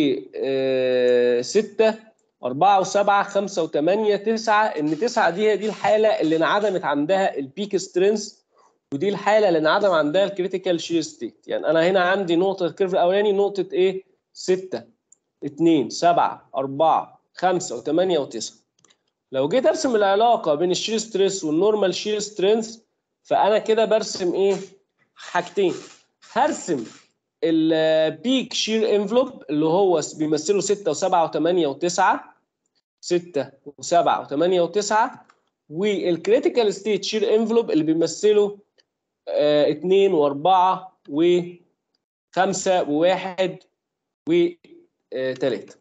وسته أربعة وسبعة خمسة وثمانية تسعة إن تسعة دي هي دي الحالة اللي انعدمت عندها البيك سترينث ودي الحالة اللي انعدم عندها الكريتيكال شير ستيت يعني أنا هنا عندي نقطة الكيرف الأولاني نقطة إيه؟ ستة اثنين سبعة أربعة خمسة وثمانية وتسعة لو جيت ارسم العلاقه بين الشير ستريس والنورمال شير سترينث فانا كده برسم ايه حاجتين هرسم البيك شير انفلوب اللي هو بيمثله 6 و7 و8 و9 6 و7 و8 و9 والكريتيكال ستيت شير انفلوب اللي بيمثله 2 و4 و5 و1 و3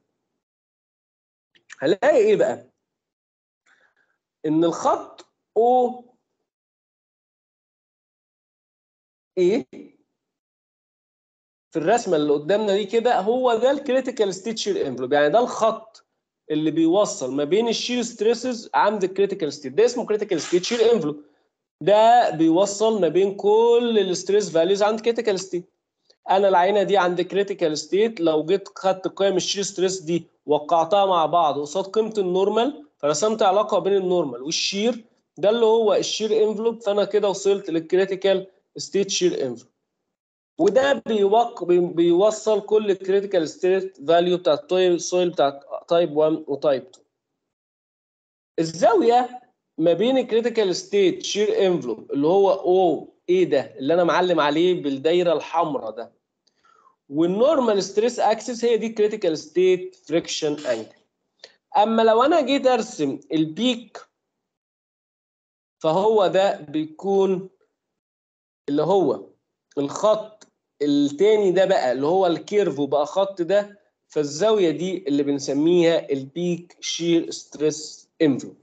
هلاقي ايه بقى؟ ان الخط O ايه في الرسمه اللي قدامنا دي كده هو ده الكريتيكال ستيت شير انفلوب يعني ده الخط اللي بيوصل ما بين الشير ستريسز عند الكريتيكال ستيت ده اسمه كريتيكال ستيت شير انفلوب ده بيوصل ما بين كل الستريس فاليوز عند كريتيكال ستيت انا العينه دي عند كريتيكال ستيت لو جيت خدت قيم الشير ستريس دي وقعتها مع بعض قصاد قيمه النورمال فرسمت علاقه بين النورمال والشير ده اللي هو الشير انفلوب فانا كده وصلت للكريتيكال ستيت شير انفلوب وده بيوق... بيوصل كل الكريتيكال ستيت فاليو بتاعت السويل بتاعت تايب 1 وتايب 2 الزاويه ما بين الكريتيكال ستيت شير انفلوب اللي هو او ايه ده اللي انا معلم عليه بالدايره الحمراء ده والنورمال ستريس اكسس هي دي كريتيكال ستيت فريكشن انجل اما لو انا جيت ارسم البيك فهو ده بيكون اللي هو الخط التاني ده بقى اللي هو الكيرف وبقى خط ده فالزاويه دي اللي بنسميها البيك شير ستريس انفلوب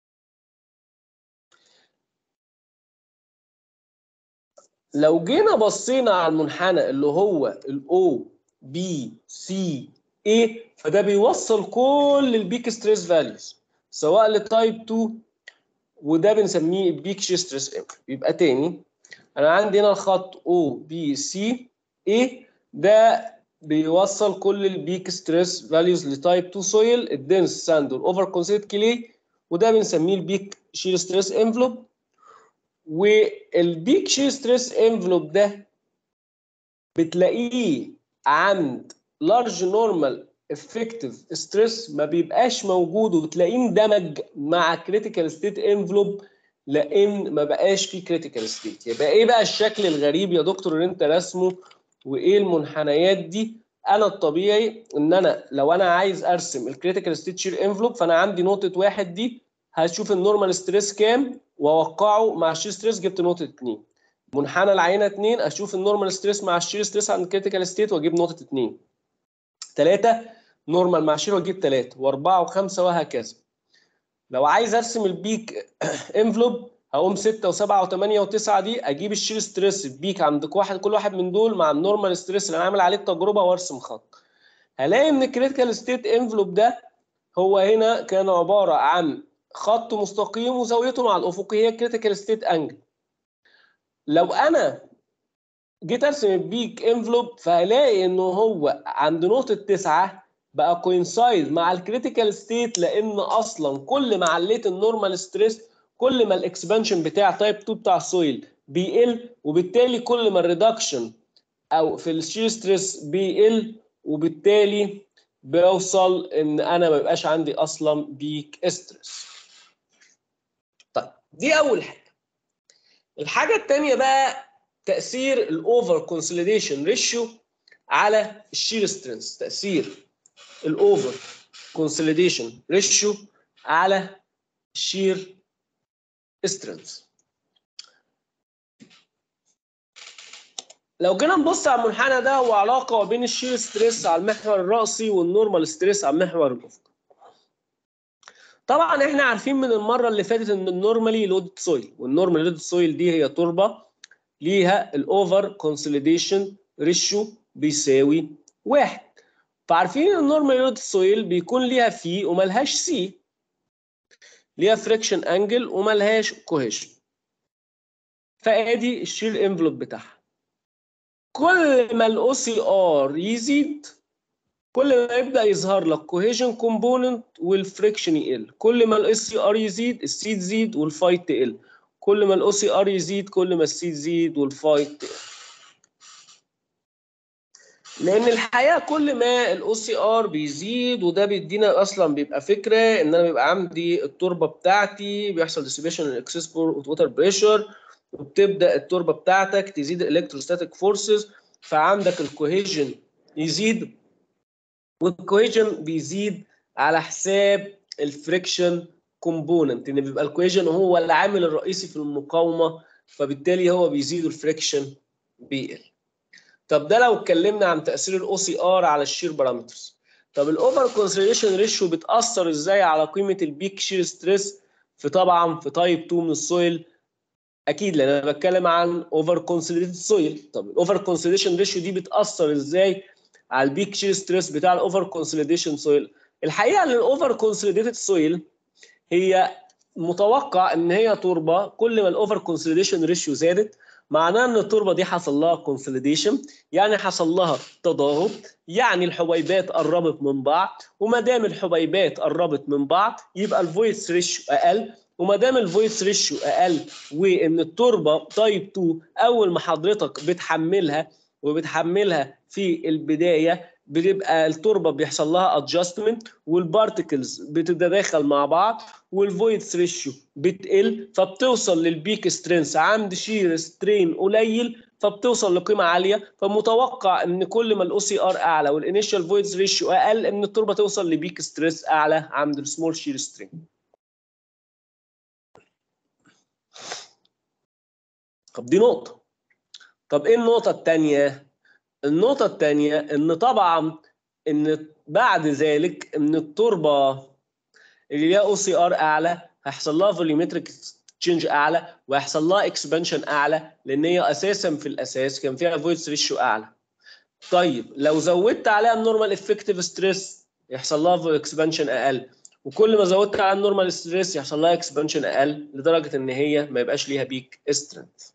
لو جينا بصينا على المنحنى اللي هو الاو بي سي اي فده بيوصل كل البيك ستريس فاليوز سواء لتايب 2 وده بنسميه بيك شير ستريس انفلوب يبقى تاني انا عندي هنا الخط او بي سي اي ده بيوصل كل البيك ستريس فاليوز لتايب 2 سويل الدنس ساند والاوفر كونسيد كلي وده بنسميه البيك شير ستريس انفلوب والبيك شير ستريس انفلوب ده بتلاقيه عند لارج نورمال افكتيف ستريس ما بيبقاش موجود وبتلاقيه اندمج مع كريتيكال ستيت انفلوب لان ما بقاش فيه كريتيكال ستيت يبقى ايه بقى الشكل الغريب يا دكتور اللي انت راسمه وايه المنحنيات دي انا الطبيعي ان انا لو انا عايز ارسم الكريتيكال ستيت شير انفلوب فانا عندي نقطه واحد دي هشوف النورمال ستريس كام واوقعه مع الشير ستريس جبت نقطه 2 منحنى العينه 2 اشوف النورمال ستريس مع الشير ستريس عند الكريتيكال ستيت واجيب نقطه 2 3 نورمال مع شير واجيب 3 و4 و5 وهكذا لو عايز ارسم البيك انفلوب هقوم 6 و7 و8 و9 دي اجيب الشير ستريس البيك عند واحد كل واحد من دول مع النورمال ستريس اللي انا عامل عليه التجربه وارسم خط هلاقي ان الكريتيكال ستيت انفلوب ده هو هنا كان عباره عن خط مستقيم وزاويته مع الافقيه هي كريتيكال ستيت انجل لو انا جيت ارسم البيك انفلوب فهلاقي انه هو عند نقطه 9 بقى كوينسايد مع الكريتيكال ستيت لان اصلا كل ما عليت النورمال ستريس كل ما الاكسبانشن بتاع تايب 2 بتاع السويل بيقل وبالتالي كل ما الريدكشن او في الشير ستريس بيقل وبالتالي بيوصل ان انا ما بيبقاش عندي اصلا بيك ستريس. طيب دي اول حاجه. الحاجه الثانيه بقى تاثير الاوفر كونسوليديشن ريشيو على الشير سترينث تاثير الاوفر كونسوليديشن ريشيو على الشير سترينث لو جينا نبص على المنحنى ده هو علاقه بين الشير ستريس على المحور الرأسي والنورمال ستريس على المحور الافقي طبعا احنا عارفين من المره اللي فاتت ان النورمالي لود سويل والنورمال لود سويل دي هي تربه ليها الاوفر كونسوليديشن ريشيو بيساوي واحد فعارفين ان النورمال لود سويل بيكون ليها في وملهاش سي ليها فريكشن انجل وملهاش كوهيشن فادي الشير انفلوب بتاعها كل ما الاو سي ار يزيد كل ما يبدا يظهر لك كوهيجن كومبوننت والفريكشن يقل كل ما الاس سي ار يزيد السي تزيد والفايت تقل كل ما الاو سي ار يزيد كل ما السي تزيد والفايت تقل لان الحقيقه كل ما الاو سي ار بيزيد وده بيدينا اصلا بيبقى فكره ان انا بيبقى عندي التربه بتاعتي بيحصل ديسيبيشن الاكسس ووتر بريشر وبتبدا التربه بتاعتك تزيد الالكتروستاتيك فورسز فعندك الكوهيجن يزيد والكوهيجن بيزيد على حساب الفريكشن كومبوننت ان بيبقى الكوهيجن هو العامل الرئيسي في المقاومه فبالتالي هو بيزيد والفريكشن بيقل طب ده لو اتكلمنا عن تاثير الاو سي ار على الشير بارامترز طب الاوفر كونسيدريشن ريشيو بتاثر ازاي على قيمه البيك شير ستريس في طبعا في تايب 2 من السويل اكيد لان انا بتكلم عن اوفر كونسيدريتد سويل طب الاوفر كونسيدريشن ريشيو دي بتاثر ازاي على البيك شير ستريس بتاع الاوفر كونسوليديشن سويل الحقيقه ان الاوفر كونسوليديتد سويل هي متوقع ان هي تربه كل ما الاوفر كونسوليديشن ريشيو زادت معناه ان التربه دي حصل لها كونسوليديشن يعني حصل لها تضارب يعني الحبيبات قربت من بعض وما دام الحبيبات قربت من بعض يبقى الفويس ريشيو اقل وما دام الفويس ريشيو اقل وان التربه تايب 2 اول ما حضرتك بتحملها وبتحملها في البدايه بتبقى التربه بيحصل لها ادجستمنت والبارتكلز بتتداخل مع بعض والفويدز ريشيو بتقل فبتوصل للبيك سترينث عند شير سترين قليل فبتوصل لقيمه عاليه فمتوقع ان كل ما الاو سي ار اعلى والانيشال فويدز ريشيو اقل ان التربه توصل لبيك ستريس اعلى عند السمول شير سترين طب دي نقطه طب ايه النقطه الثانيه النقطة الثانية إن طبعا إن بعد ذلك إن التربة اللي ليها أو سي آر أعلى هيحصل لها فوليومتريك تشينج أعلى وهيحصل لها اكسبانشن أعلى لأن هي أساسا في الأساس كان فيها فويس ريشيو أعلى. طيب لو زودت عليها النورمال افكتيف ستريس يحصل لها اكسبانشن أقل وكل ما زودت على النورمال ستريس يحصل لها اكسبانشن اقل لدرجه ان هي ما يبقاش ليها بيك سترينث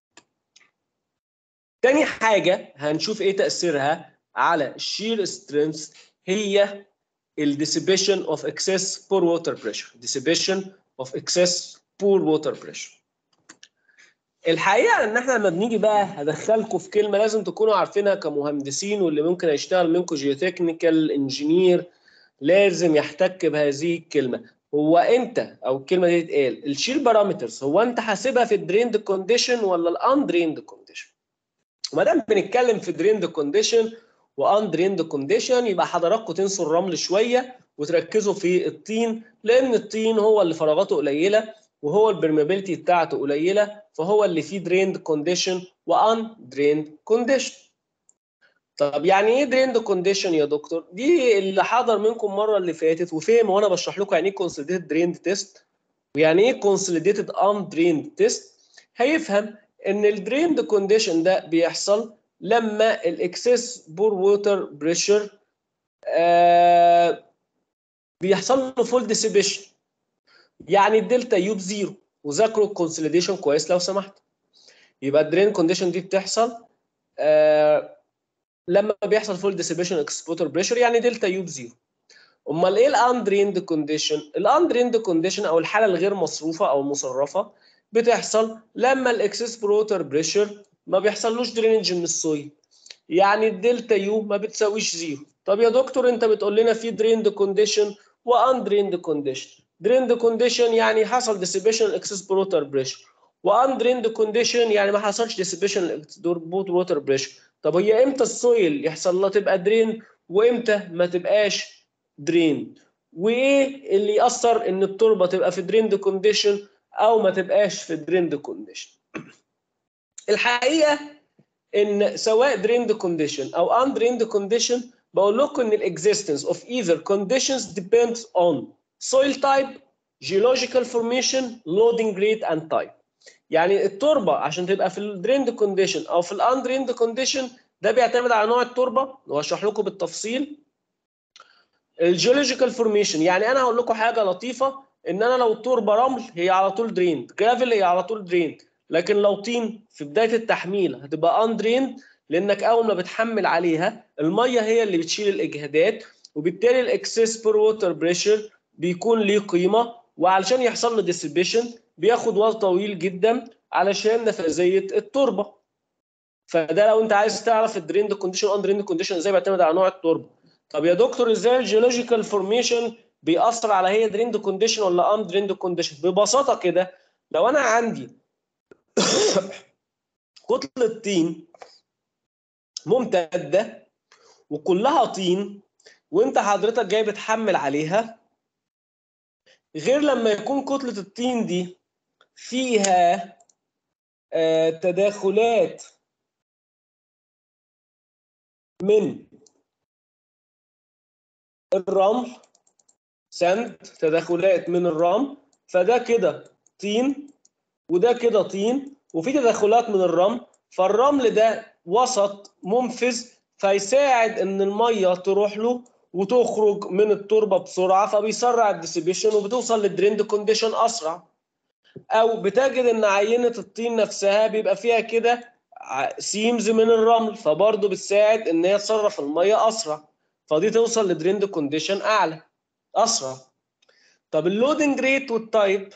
تاني حاجه هنشوف ايه تاثيرها على الشير سترينث هي الديسيبيشن اوف اكسس بور ووتر بريشر ديسيبيشن اوف اكسس بور ووتر بريشر الحقيقه ان احنا لما بنيجي بقى هدخلكم في كلمه لازم تكونوا عارفينها كمهندسين واللي ممكن هيشتغل منكم جيوتكنيكال انجينير لازم يحتك بهذه الكلمه هو انت او الكلمه دي تتقال الشيل بارامترز هو انت حاسبها في الدريند كونديشن ولا الاندريند كونديشن وما دام بنتكلم في دريند كونديشن واندريند كونديشن يبقى حضراتكم تنسوا الرمل شويه وتركزوا في الطين لان الطين هو اللي فراغاته قليله وهو البرميبيليتي بتاعته قليله فهو اللي فيه دريند كونديشن وان دريند كونديشن طب يعني ايه دريند كونديشن يا دكتور دي اللي حضر منكم المره اللي فاتت وفهم وانا بشرح لكم يعني ايه كونسوليديتد دريند تيست ويعني ايه كونسوليديتد ان دريند تيست هيفهم ان الدريند كونديشن ده بيحصل لما الاكسس بور ووتر بريشر بيحصل له فول ديسيبيشن يعني الدلتا يو بزيرو وذاكروا الكونسوليديشن كويس لو سمحت يبقى الدرين كونديشن دي بتحصل آه لما بيحصل فول ديسيبيشن اكسبوتر بريشر يعني دلتا يو بزيرو امال ايه الاندريند كونديشن الاندريند كونديشن او الحاله الغير مصروفه او المصرفه بتحصل لما الاكسس بروتر بريشر ما بيحصلوش درينج من السويل يعني الدلتا يو ما بتساويش زيرو طب يا دكتور انت بتقول لنا في دريند كونديشن واندريند كونديشن دريند كونديشن يعني حصل ديسيبيشن اكسس بروتر بريشر واندريند كونديشن يعني ما حصلش ديسيبيشن بوت ووتر بريشر طب هي امتى السويل يحصل لها تبقى درين وامتى ما تبقاش درين وايه اللي ياثر ان التربه تبقى في دريند كونديشن او ما تبقاش في دريند كونديشن الحقيقه ان سواء دريند كونديشن او ان دريند كونديشن بقول لكم ان الاكزيستنس اوف either conditions depends on soil type geological formation loading rate and type يعني التربه عشان تبقى في الدريند كونديشن او في الاندريند كونديشن ده بيعتمد على نوع التربه وهشرح لكم بالتفصيل الجيولوجيكال فورميشن يعني انا هقول لكم حاجه لطيفه ان انا لو التربه رمل هي على طول دريند جرافل هي على طول دريند لكن لو طين في بدايه التحميل هتبقى اندريند لانك اول ما بتحمل عليها الميه هي اللي بتشيل الاجهادات وبالتالي الاكسس بير ووتر بريشر بيكون ليه قيمه وعلشان يحصل له ديسيبيشن بياخد وقت طويل جدا علشان نفاذيه التربه فده لو انت عايز تعرف الدريند كونديشن اون دريند كونديشن ازاي بيعتمد على نوع التربه طب يا دكتور ازاي الجيولوجيكال فورميشن بيأثر على هي دريند كونديشن ولا ان دريند كونديشن ببساطه كده لو انا عندي كتله طين ممتده وكلها طين وانت حضرتك جاي بتحمل عليها غير لما يكون كتله الطين دي فيها آه تداخلات من الرمل سند تداخلات من الرمل فده كده طين وده كده طين وفي تداخلات من الرمل فالرمل ده وسط منفذ فيساعد ان الميه تروح له وتخرج من التربه بسرعه فبيسرع الديسيبيشن وبتوصل للدريند كونديشن اسرع او بتجد ان عينه الطين نفسها بيبقى فيها كده سيمز من الرمل فبرضه بتساعد ان هي تصرف الميه اسرع فدي توصل لدريند كونديشن اعلى اسرع طب اللودنج ريت والتايب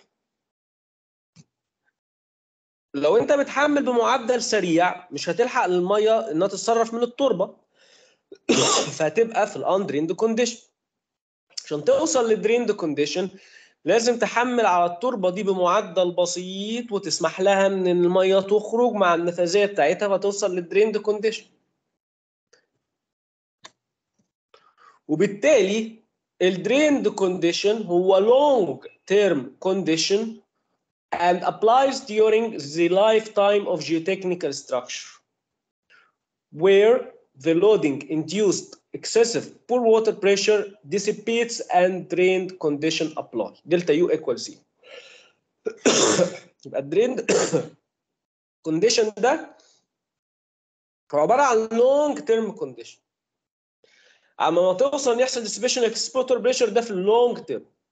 لو انت بتحمل بمعدل سريع مش هتلحق الميه انها تتصرف من التربه فهتبقى في الاندريند كونديشن عشان توصل للدريند كونديشن لازم تحمل على التربه دي بمعدل بسيط وتسمح لها ان الميه تخرج مع النفاذيه بتاعتها فتوصل للدريند كونديشن وبالتالي الدريند كونديشن هو long term condition and applies during the lifetime of geotechnical structure where the loading induced excessive poor water pressure dissipates and drained condition apply delta U equals zero يبقى الدريند كونديشن ده هو عباره عن long term condition اما ما توصل يحصل ديسبيشن اكسبوتر بريشر ده في اللونج تيرم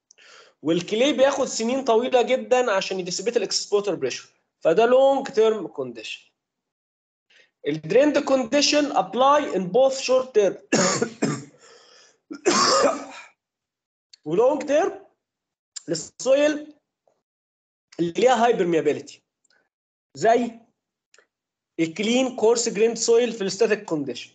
والكلي بياخد سنين طويله جدا عشان يديسيبيت الاكسبورتر بريشر فده لونج تيرم كونديشن الدريند كونديشن ابلاي ان بوث شورت تيرم ولونج تيرم للسويل اللي ليها هاي برميابيليتي زي الكلين كورس جريند سويل في الستاتيك كونديشن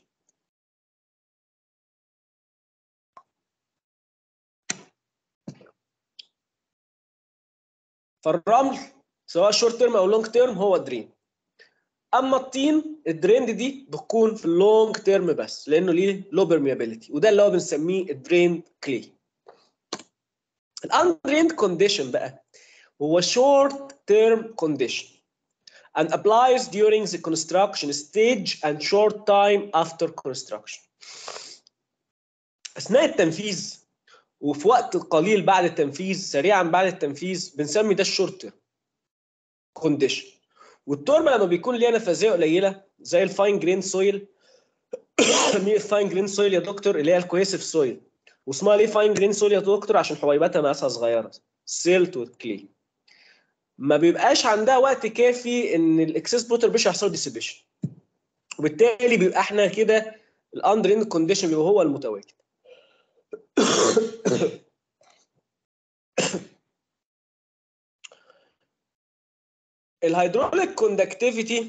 فالرمل سواء شورت تيرم او لونج تيرم هو درين اما الطين الدريند دي بتكون في اللونج تيرم بس لانه ليه لو برميابيليتي وده اللي هو بنسميه الدريند كلي الاندريند كونديشن بقى هو short term condition and applies during the construction stage and short time after construction. أثناء التنفيذ وفي وقت قليل بعد التنفيذ سريعا بعد التنفيذ بنسمي ده الشورت تيرم كونديشن والتربه لما بيكون ليها نفاذيه قليله زي الفاين جرين سويل مين الفاين جرين سويل يا دكتور اللي هي الكويسيف سويل واسمها ليه فاين جرين سويل يا دكتور عشان حبيباتها مقاسها صغيره سيلت والكلي ما بيبقاش عندها وقت كافي ان الاكسس بروتر بريشر يحصل ديسيبيشن وبالتالي بيبقى احنا كده الاندر اند كونديشن بيبقى هو المتواجد الهيدروليك كوندكتيفيتي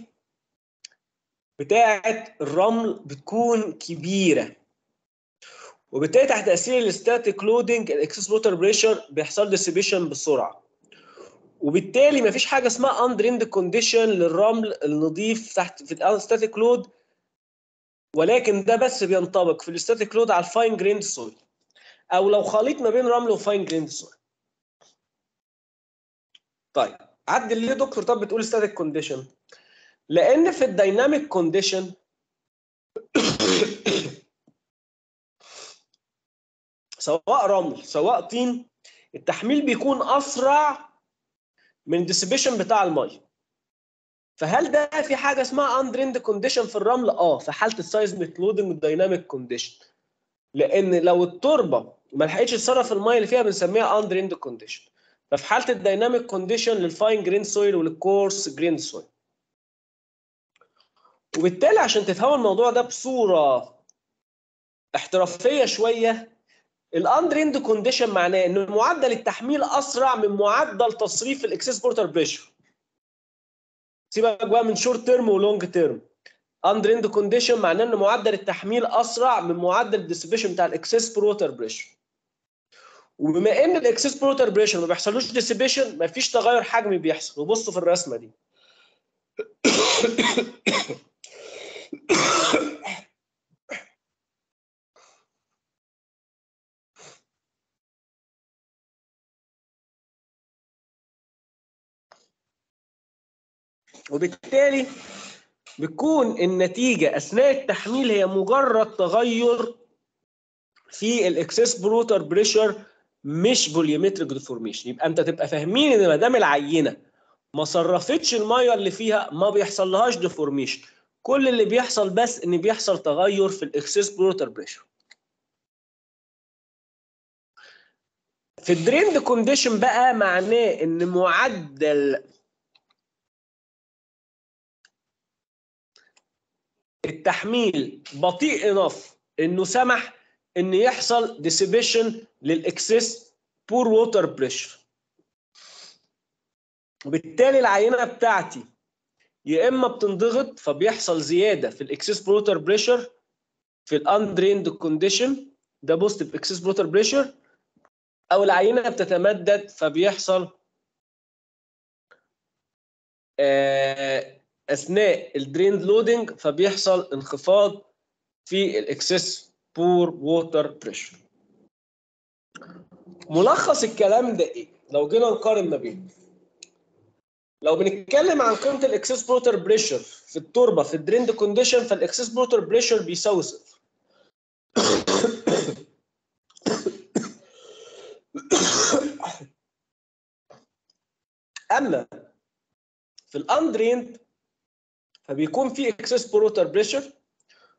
بتاعه الرمل بتكون كبيره وبالتالي تحت تاثير الستاتيك لودنج الاكسس ووتر بريشر بيحصل ديسيبيشن بسرعه وبالتالي ما فيش حاجه اسمها اندر اند كونديشن للرمل النظيف تحت في الستاتيك لود ولكن ده بس بينطبق في الستاتيك لود على الفاين جريند سويل او لو خليط ما بين رمل وفاين جريند سويل طيب عدل ليه دكتور طب بتقول ستاتيك كونديشن لان في الدايناميك كونديشن سواء رمل سواء طين التحميل بيكون اسرع من الديسيبيشن بتاع الميه فهل ده في حاجه اسمها اندريند كونديشن في الرمل اه في حاله السايزميك لودنج والدايناميك كونديشن لان لو التربه ما لحقتش تصرف الميه اللي فيها بنسميها اندريند كونديشن ففي حاله الدايناميك كونديشن للفاين جرين سويل وللكورس جرين سويل وبالتالي عشان تفهموا الموضوع ده بصوره احترافيه شويه الاندريند كونديشن معناه ان معدل التحميل اسرع من معدل تصريف الاكسس بورتر بريشر سيبك بقى من شورت تيرم ولونج تيرم اندريند كونديشن معناه ان معدل التحميل اسرع من معدل الديسيبيشن بتاع الاكسس بروتر بريشر وبما ان الاكسس بروتر بريشر ما بيحصلوش ديسيبيشن ما فيش تغير حجمي بيحصل وبصوا في الرسمه دي وبالتالي بتكون النتيجة أثناء التحميل هي مجرد تغير في الاكسس بروتر بريشر مش فوليومتريك ديفورميشن يبقى انت تبقى فاهمين ان ما دام العينه ما صرفتش الميه اللي فيها ما بيحصل لهاش ديفورميشن كل اللي بيحصل بس ان بيحصل تغير في الاكسس بروتر بريشر في الدريند كونديشن بقى معناه ان معدل التحميل بطيء انف انه سمح ان يحصل ديسيبيشن للاكسس بور ووتر بريشر وبالتالي العينه بتاعتي يا اما بتنضغط فبيحصل زياده في الاكسس بروتر بريشر في الاندريند كونديشن ده بوزيتيف اكسس بروتر بريشر او العينه بتتمدد فبيحصل آه اثناء الدريند لودنج فبيحصل انخفاض في الاكسس بور ووتر بريشر ملخص الكلام ده ايه لو جينا نقارن ما بينهم لو بنتكلم عن قيمه الاكسس بروتر بريشر في التربه في الدريند كونديشن فالاكسس بروتر بريشر بيساوي صفر اما في الاندريند فبيكون في اكسس بروتر بريشر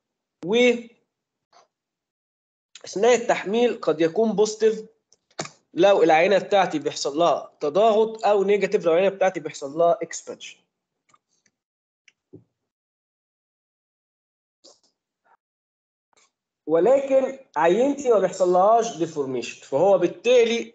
و اثناء التحميل قد يكون بوزيتيف لو العينه بتاعتي بيحصل لها تضاغط او نيجاتيف لو العينه بتاعتي بيحصل لها اكسبانشن ولكن عينتي ما بيحصلهاش ديفورميشن فهو بالتالي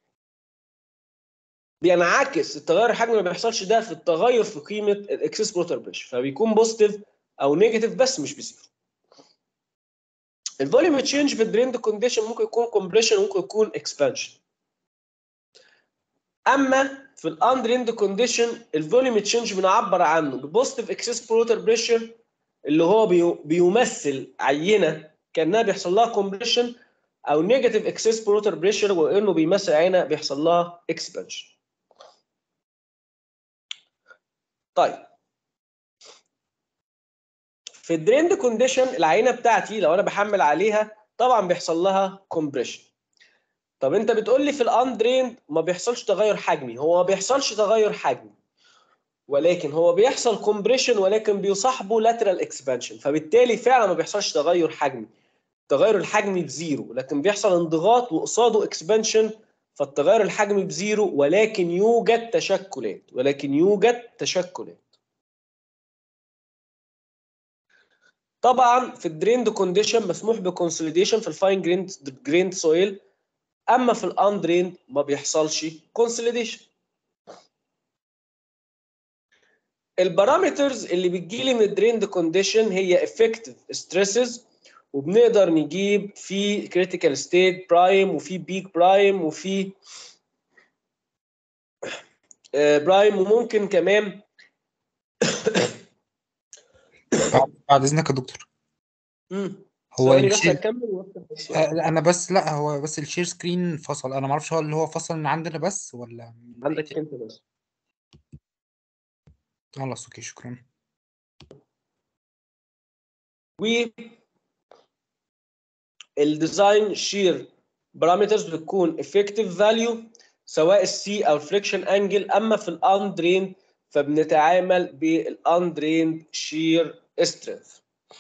بينعكس التغير الحجمي ما بيحصلش ده في التغير في قيمه الاكسس بروتر بريشر فبيكون بوزيتيف او نيجاتيف بس مش بزيرو الفوليوم تشينج في الدريند كونديشن ممكن يكون كومبريشن ممكن يكون اكسبانشن اما في الاندريند كونديشن الفوليوم تشينج بنعبر عنه ببوزيتيف اكسس بروتر بريشر اللي هو بيمثل عينه كانها بيحصل لها كومبريشن او نيجاتيف اكسس بروتر بريشر وانه بيمثل عينه بيحصل لها اكسبانشن طيب في الدريند كونديشن العينه بتاعتي لو انا بحمل عليها طبعا بيحصل لها كومبريشن طب انت بتقول لي في الاندريند ما بيحصلش تغير حجمي هو ما بيحصلش تغير حجمي ولكن هو بيحصل كومبريشن ولكن بيصاحبه لاترال اكسبانشن فبالتالي فعلا ما بيحصلش تغير حجمي التغير الحجمي بزيرو لكن بيحصل انضغاط وقصاده اكسبانشن فالتغير الحجمي بزيرو ولكن يوجد تشكلات ولكن يوجد تشكلات طبعا في الدريند كونديشن مسموح بكونسوليديشن في الفاين جريند جريند سويل اما في الاندريند ما بيحصلش كونسوليديشن البارامترز اللي بتجيلي من الدريند كونديشن هي افكتيف ستريسز وبنقدر نجيب في كريتيكال ستيت برايم وفي بيك برايم وفي برايم وممكن كمان بعد اذنك يا دكتور مم. هو ثواني بس الشير هكمل وافتح السؤال. آه، انا بس لا هو بس الشير سكرين فصل انا ما اعرفش هو اللي هو فصل من عندنا بس ولا من عندك بقية- انت بس خلاص اوكي شكرا و الديزاين شير بارامترز بتكون افكتيف فاليو سواء السي او الفريكشن انجل اما في الاندرين فبنتعامل بالاندرين شير سترينث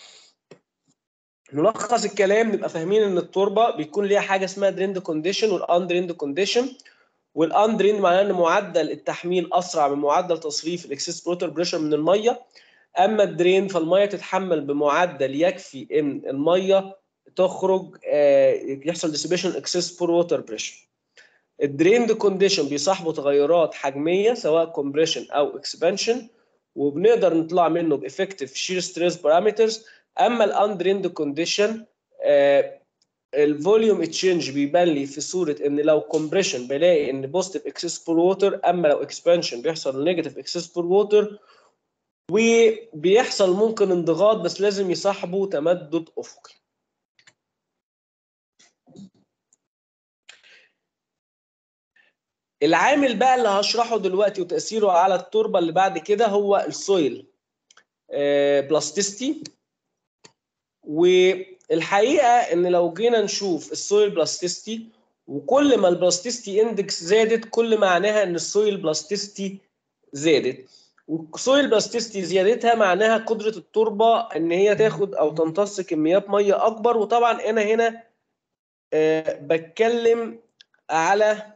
ملخص الكلام نبقى فاهمين ان التربه بيكون ليها حاجه اسمها دريند كونديشن والاندريند كونديشن والاندريند معناه ان معدل التحميل اسرع من معدل تصريف الاكسس بروتر بريشر من الميه اما الدرين فالميه تتحمل بمعدل يكفي ان الميه تخرج آه، يحصل ديسيبيشن اكسس بور ووتر بريشر الدريند كونديشن بيصاحبه تغيرات حجميه سواء كومبريشن او اكسبانشن وبنقدر نطلع منه بافكتيف شير ستريس بارامترز اما الاندريند كونديشن الفوليوم تشينج بيبان لي في صوره ان لو كومبريشن بلاقي ان بوزيتيف اكسس بور ووتر اما لو اكسبانشن بيحصل نيجاتيف اكسس بور ووتر وبيحصل ممكن انضغاط بس لازم يصاحبه تمدد افقي العامل بقى اللي هشرحه دلوقتي وتاثيره على التربه اللي بعد كده هو السويل بلاستيستي والحقيقه ان لو جينا نشوف السويل بلاستيستي وكل ما البلاستيستي اندكس زادت كل معناها ان السويل بلاستيستي زادت والسويل بلاستيستي زيادتها معناها قدره التربه ان هي تاخد او تمتص كميات ميه اكبر وطبعا انا هنا آه، بتكلم على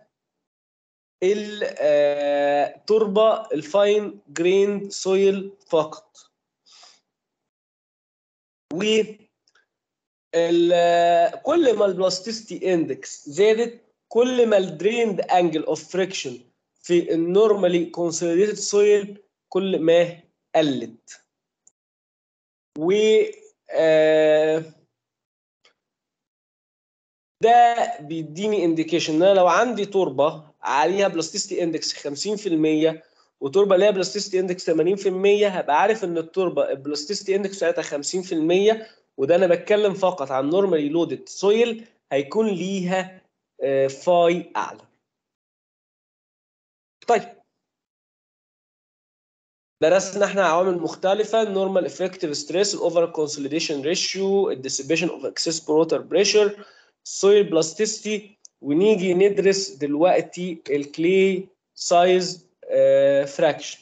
التربه الفاين جرين سويل فقط و ال- كل ما البلاستيستي اندكس زادت كل ما الدريند انجل اوف فريكشن في النورمالي كونسوليديتد سويل كل ما قلت و آه، ده بيديني انديكيشن ان انا لو عندي تربه عليها بلاستيستي اندكس 50% وتربه ليها بلاستيستي اندكس 80% هبقى عارف ان التربه البلاستيستي اندكس بتاعتها 50% وده انا بتكلم فقط عن نورمالي لودد سويل هيكون ليها آه، فاي اعلى. طيب درسنا احنا عوامل مختلفة النورمال افكتيف ستريس الاوفر كونسوليديشن ريشيو الديسيبيشن اوف اكسس بروتر بريشر السويل بلاستيستي ونيجي ندرس دلوقتي الكلي سايز فراكشن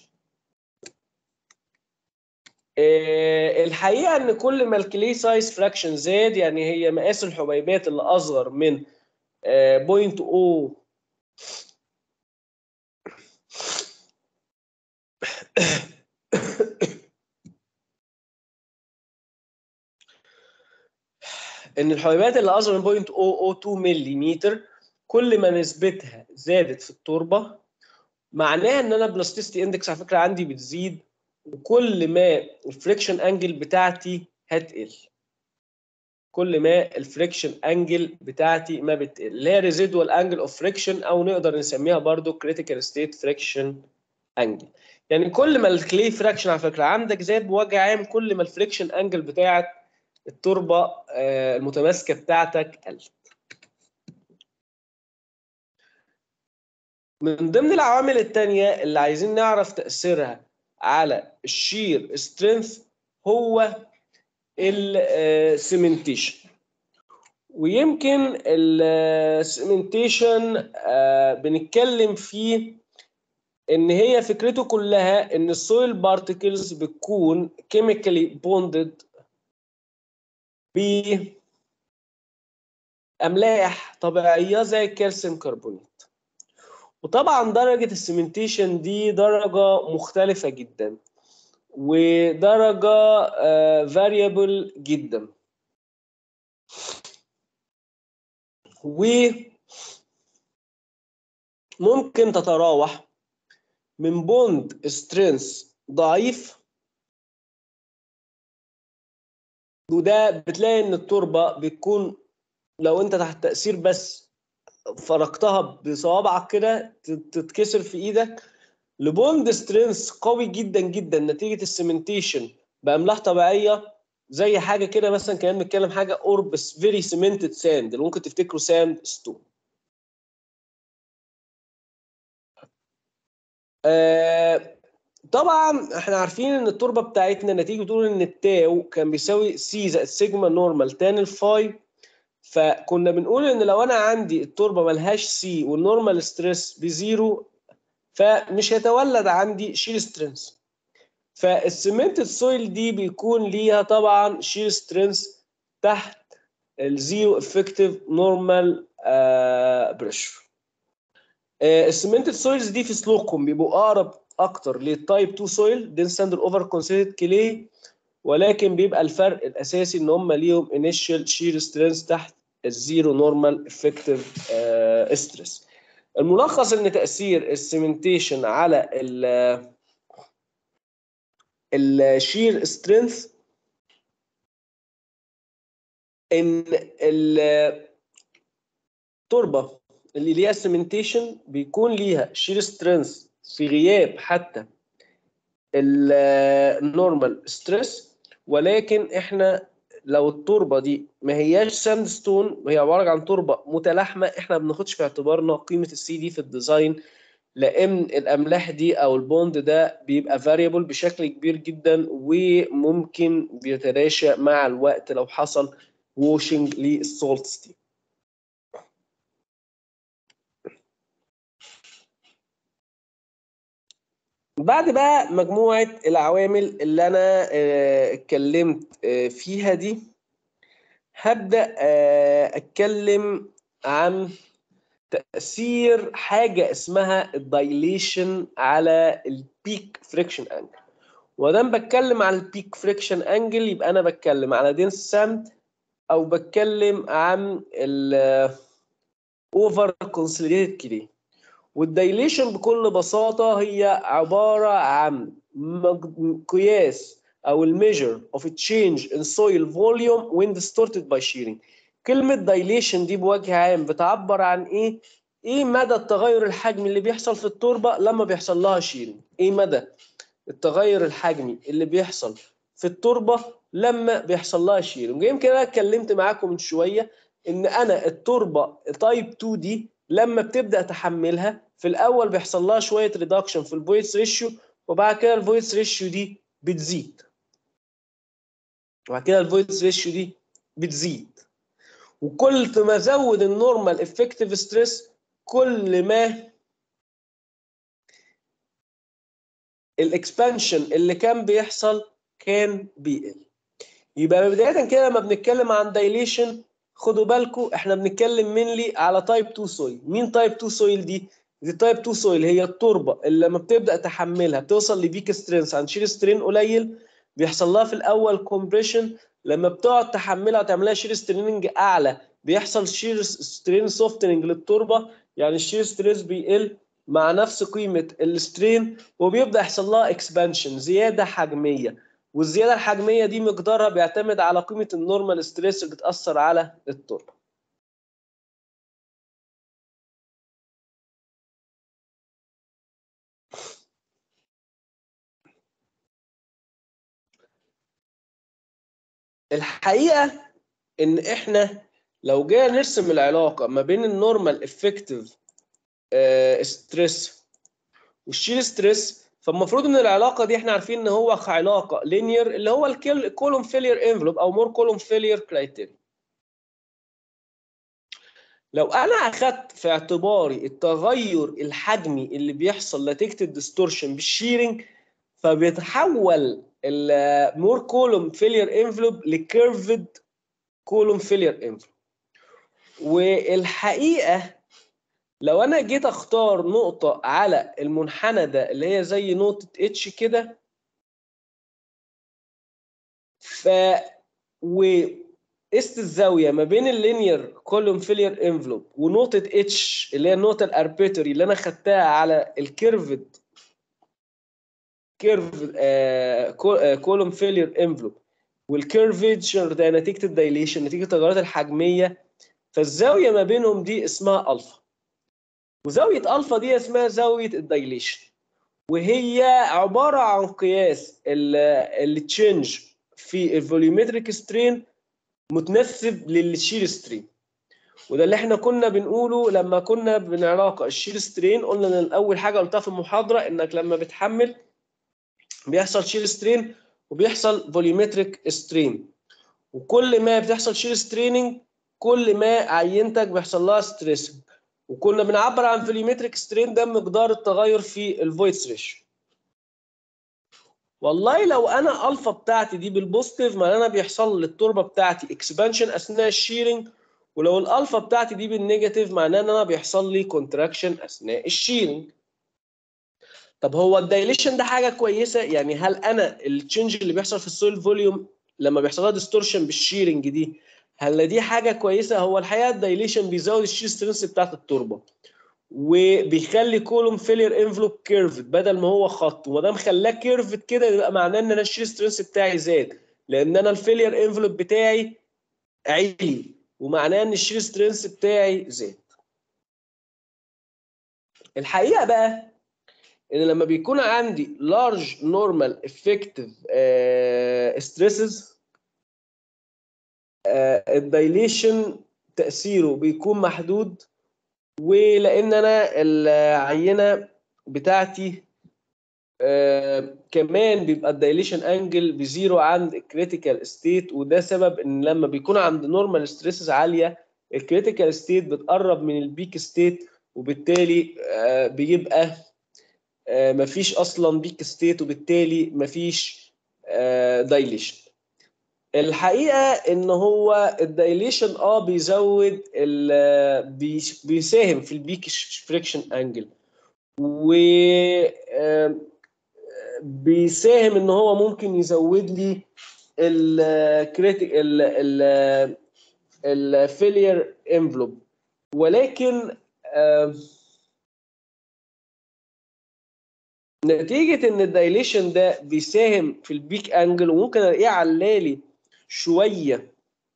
الحقيقه ان كل ما الكلي سايز فراكشن زاد يعني هي مقاس الحبيبات اللي اصغر من 0.0 ان الحبيبات اللي اصغر من 0.002 ملم كل ما نسبتها زادت في التربه معناها ان انا بلاستيستي اندكس على فكره عندي بتزيد وكل ما الفريكشن انجل بتاعتي هتقل كل ما الفريكشن انجل بتاعتي ما بتقل اللي هي ريزيدوال انجل اوف فريكشن او نقدر نسميها برضو كريتيكال ستيت فريكشن انجل يعني كل ما الكلي فراكشن على فكره عندك زاد بوجه عام كل ما الفريكشن انجل بتاعت التربه آه، المتماسكه بتاعتك قلت من ضمن العوامل التانية اللي عايزين نعرف تأثيرها على الشير سترينث هو السيمنتيشن ويمكن السيمنتيشن بنتكلم فيه ان هي فكرته كلها ان السويل بارتكلز بتكون كيميكالي بوندد باملاح طبيعيه زي الكالسيوم كربونات وطبعا درجه السيمنتيشن دي درجه مختلفه جدا ودرجه فاريبل جدا وممكن تتراوح من بوند سترينث ضعيف وده بتلاقي ان التربه بتكون لو انت تحت تاثير بس فرقتها بصوابعك كده تتكسر في ايدك لبوند سترينث قوي جدا جدا نتيجه السيمنتيشن باملاح طبيعيه زي حاجه كده مثلا كان بنتكلم حاجه اوربس فيري سيمنتد ساند اللي ممكن تفتكروا ساند ستون آه طبعا احنا عارفين ان التربه بتاعتنا نتيجه بتقول ان التاو كان بيساوي سي زائد سيجما نورمال تان الفاي فكنا بنقول ان لو انا عندي التربه ملهاش سي والنورمال ستريس بزيرو فمش هيتولد عندي شير سترينث فالسيمنتد سويل دي بيكون ليها طبعا شير سترينث تحت الزيرو افكتيف نورمال بريشر السيمنتد سويلز دي في سلوكهم بيبقوا اقرب اكتر للتايب 2 سويل دين ستاندر اوفر كونسيدرد كلي ولكن بيبقى الفرق الاساسي ان هم ليهم انيشال شير سترينث تحت الزيرو نورمال افكتيف ستريس الملخص ان تاثير السيمنتيشن على ال الشير سترينث ان التربه اللي ليها سيمنتيشن بيكون ليها شير سترينث في غياب حتى النورمال ستريس ولكن احنا لو التربه دي ما هياش ساند ستون وهي عباره عن تربه متلاحمه احنا ما بناخدش في اعتبارنا قيمه السي دي في الديزاين لان الاملاح دي او البوند ده بيبقى فاريبل بشكل كبير جدا وممكن بيتلاشى مع الوقت لو حصل ووشنج للسولت ستيم بعد بقى مجموعة العوامل اللي أنا اتكلمت فيها دي هبدأ أتكلم عن تأثير حاجة اسمها الدايليشن على البيك فريكشن انجل ودام بتكلم على البيك فريكشن انجل يبقى أنا بتكلم على دينس ساند أو بتكلم عن الأوفر كونسوليديتد كلي والدايليشن بكل بساطة هي عبارة عن قياس أو الميجر of a change in soil volume when distorted by shearing كلمة دايليشن دي بوجه عام بتعبر عن إيه؟ إيه مدى التغير الحجمي اللي بيحصل في التربة لما بيحصل لها شيرنج؟ إيه مدى التغير الحجمي اللي بيحصل في التربة لما بيحصل لها شيرنج؟ يمكن أنا اتكلمت معاكم من شوية إن أنا التربة تايب 2 دي لما بتبدا تحملها في الاول بيحصل لها شويه ريدكشن في الفويس ريشيو وبعد كده الفويس ريشيو دي بتزيد وبعد كده الفويس ريشيو دي بتزيد وكل ما زود النورمال افكتيف ستريس كل ما الاكسبانشن اللي كان بيحصل كان بيقل يبقى بدايه كده لما بنتكلم عن دايليشن خدوا بالكم احنا بنتكلم منلي على تايب 2 سويل مين تايب 2 سويل دي دي تايب 2 سويل هي التربه اللي لما بتبدا تحملها بتوصل لبيك سترينث عند شير سترين قليل بيحصل لها في الاول كومبريشن لما بتقعد تحملها وتعملها شير ستريننج اعلى بيحصل شير سترين سوفتنج للتربه يعني الشير ستريس بيقل مع نفس قيمه السترين وبيبدا يحصل لها اكسبانشن زياده حجميه والزياده الحجميه دي مقدارها بيعتمد على قيمه النورمال ستريس اللي بتاثر على التربه الحقيقه ان احنا لو جينا نرسم العلاقه ما بين النورمال افكتيف ستريس والشير ستريس فالمفروض ان العلاقه دي احنا عارفين ان هو علاقه لينير اللي هو الكولوم فيلير انفلوب او مور كولوم فيلير كرايتيريا لو انا اخدت في اعتباري التغير الحجمي اللي بيحصل نتيجه الديستورشن بالشيرنج فبيتحول المور كولوم فيلير انفلوب لكيرفد كولوم فيلير انفلوب والحقيقه لو انا جيت اختار نقطه على المنحنى ده اللي هي زي نقطه اتش كده ف وقست الزاويه ما بين اللينير كولوم فيلير انفلوب ونقطه اتش اللي هي النقطه الاربيتوري اللي انا خدتها على الكيرفد كيرف كولوم فيلير انفلوب والكيرفيتشر ده نتيجه الدايليشن نتيجه التغيرات الحجميه فالزاويه ما بينهم دي اسمها الفا وزاويه الفا دي اسمها زاويه الدايليشن وهي عباره عن قياس التشينج في الفوليومتريك سترين متنسب للشير سترين وده اللي احنا كنا بنقوله لما كنا بنعلاقه الشير سترين قلنا ان اول حاجه قلتها في المحاضره انك لما بتحمل بيحصل شير سترين وبيحصل فوليومتريك سترين وكل ما بتحصل شير ستريننج كل ما عينتك بيحصل لها ستريسنج وكنا بنعبر عن فوليومتريك سترين ده مقدار التغير في الفويس ريشيو والله لو انا الفا بتاعتي دي بالبوزيتيف معناه انا بيحصل للتربه بتاعتي اكسبانشن اثناء الشيرنج ولو الالفا بتاعتي دي بالنيجاتيف معناه ان انا بيحصل لي كونتراكشن اثناء الشيرنج طب هو الدايليشن ده حاجه كويسه يعني هل انا التشنج اللي بيحصل في السويل فوليوم لما بيحصل لها ديستورشن بالشيرنج دي هل دي حاجه كويسه هو الحقيقه الدايليشن بيزود الشير سترينث بتاعت التربه وبيخلي كولوم فيلير انفلوب كيرفد بدل ما هو خط وما دام خلاه كيرفد كده يبقى معناه ان انا الشير سترينث بتاعي زاد لان انا الفيلير انفلوب بتاعي عالي ومعناه ان الشير سترينث بتاعي زاد الحقيقه بقى ان لما بيكون عندي large normal effective uh, stresses الدايليشن تاثيره بيكون محدود ولان انا العينه بتاعتي آه كمان بيبقى الدايليشن انجل بزيرو عند الكريتيكال ستيت وده سبب ان لما بيكون عند نورمال ستريسز عاليه الكريتيكال ستيت بتقرب من البيك ستيت وبالتالي آه بيبقى آه مفيش اصلا بيك ستيت وبالتالي مفيش دايليشن الحقيقه ان هو الدايليشن اه بيزود بيساهم في البيك فريكشن انجل و بيساهم ان هو ممكن يزود لي الكريتيك الفيلير انفلوب ولكن نتيجه ان الدايليشن ده بيساهم في البيك انجل وممكن الاقيه علالي شويه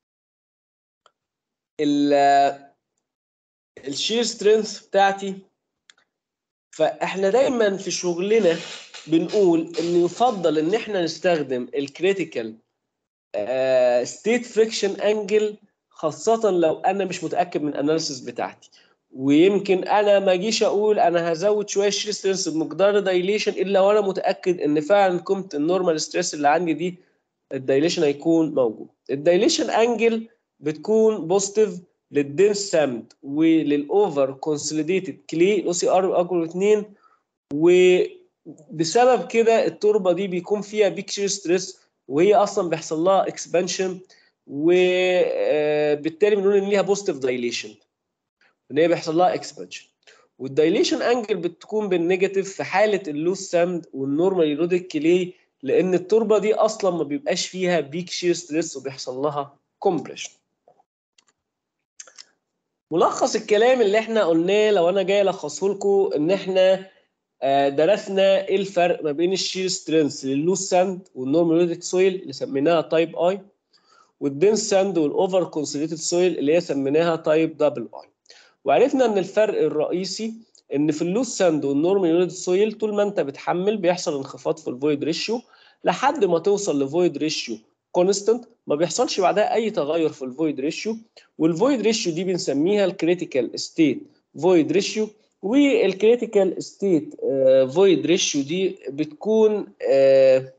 الشير سترينث بتاعتي فاحنا دايما في شغلنا بنقول ان يفضل ان احنا نستخدم الكريتيكال ستيت فريكشن انجل خاصه لو انا مش متاكد من الاناليسيس بتاعتي ويمكن انا ما اجيش اقول انا هزود شويه شير ستريس بمقدار دايليشن الا وانا متاكد ان فعلا قيمه النورمال ستريس اللي عندي دي الدايليشن هيكون موجود الدايليشن انجل بتكون بوزيتيف للدنس سامد وللاوفر كونسوليديتد كلي الاو سي ار اكبر من 2 وبسبب كده التربه دي بيكون فيها بيك شير ستريس وهي اصلا بيحصل لها اكسبانشن وبالتالي بنقول ان ليها بوزيتيف دايليشن ان هي بيحصل لها اكسبانشن والدايليشن انجل بتكون بالنيجاتيف في حاله اللوس ساند والنورمال ايروديك كلي لان التربه دي اصلا ما بيبقاش فيها بيك شير ستريس وبيحصل لها كومبريشن ملخص الكلام اللي احنا قلناه لو انا جاي الخصه لكم ان احنا آه، درسنا ايه الفرق ما بين الشير سترينث لللوس ساند والنورمال ايروديك سويل اللي سميناها تايب اي والدنس ساند والاوفر كونسوليتد سويل اللي هي سميناها تايب دبل اي وعرفنا ان الفرق الرئيسي ان في اللوس ساند والنورمال يونت سويل طول ما انت بتحمل بيحصل انخفاض في الفويد ريشيو لحد ما توصل لفويد ريشيو كونستنت ما بيحصلش بعدها اي تغير في الفويد ريشيو والفويد ريشيو دي بنسميها الكريتيكال ستيت فويد ريشيو والكريتيكال ستيت فويد ريشيو دي بتكون آه،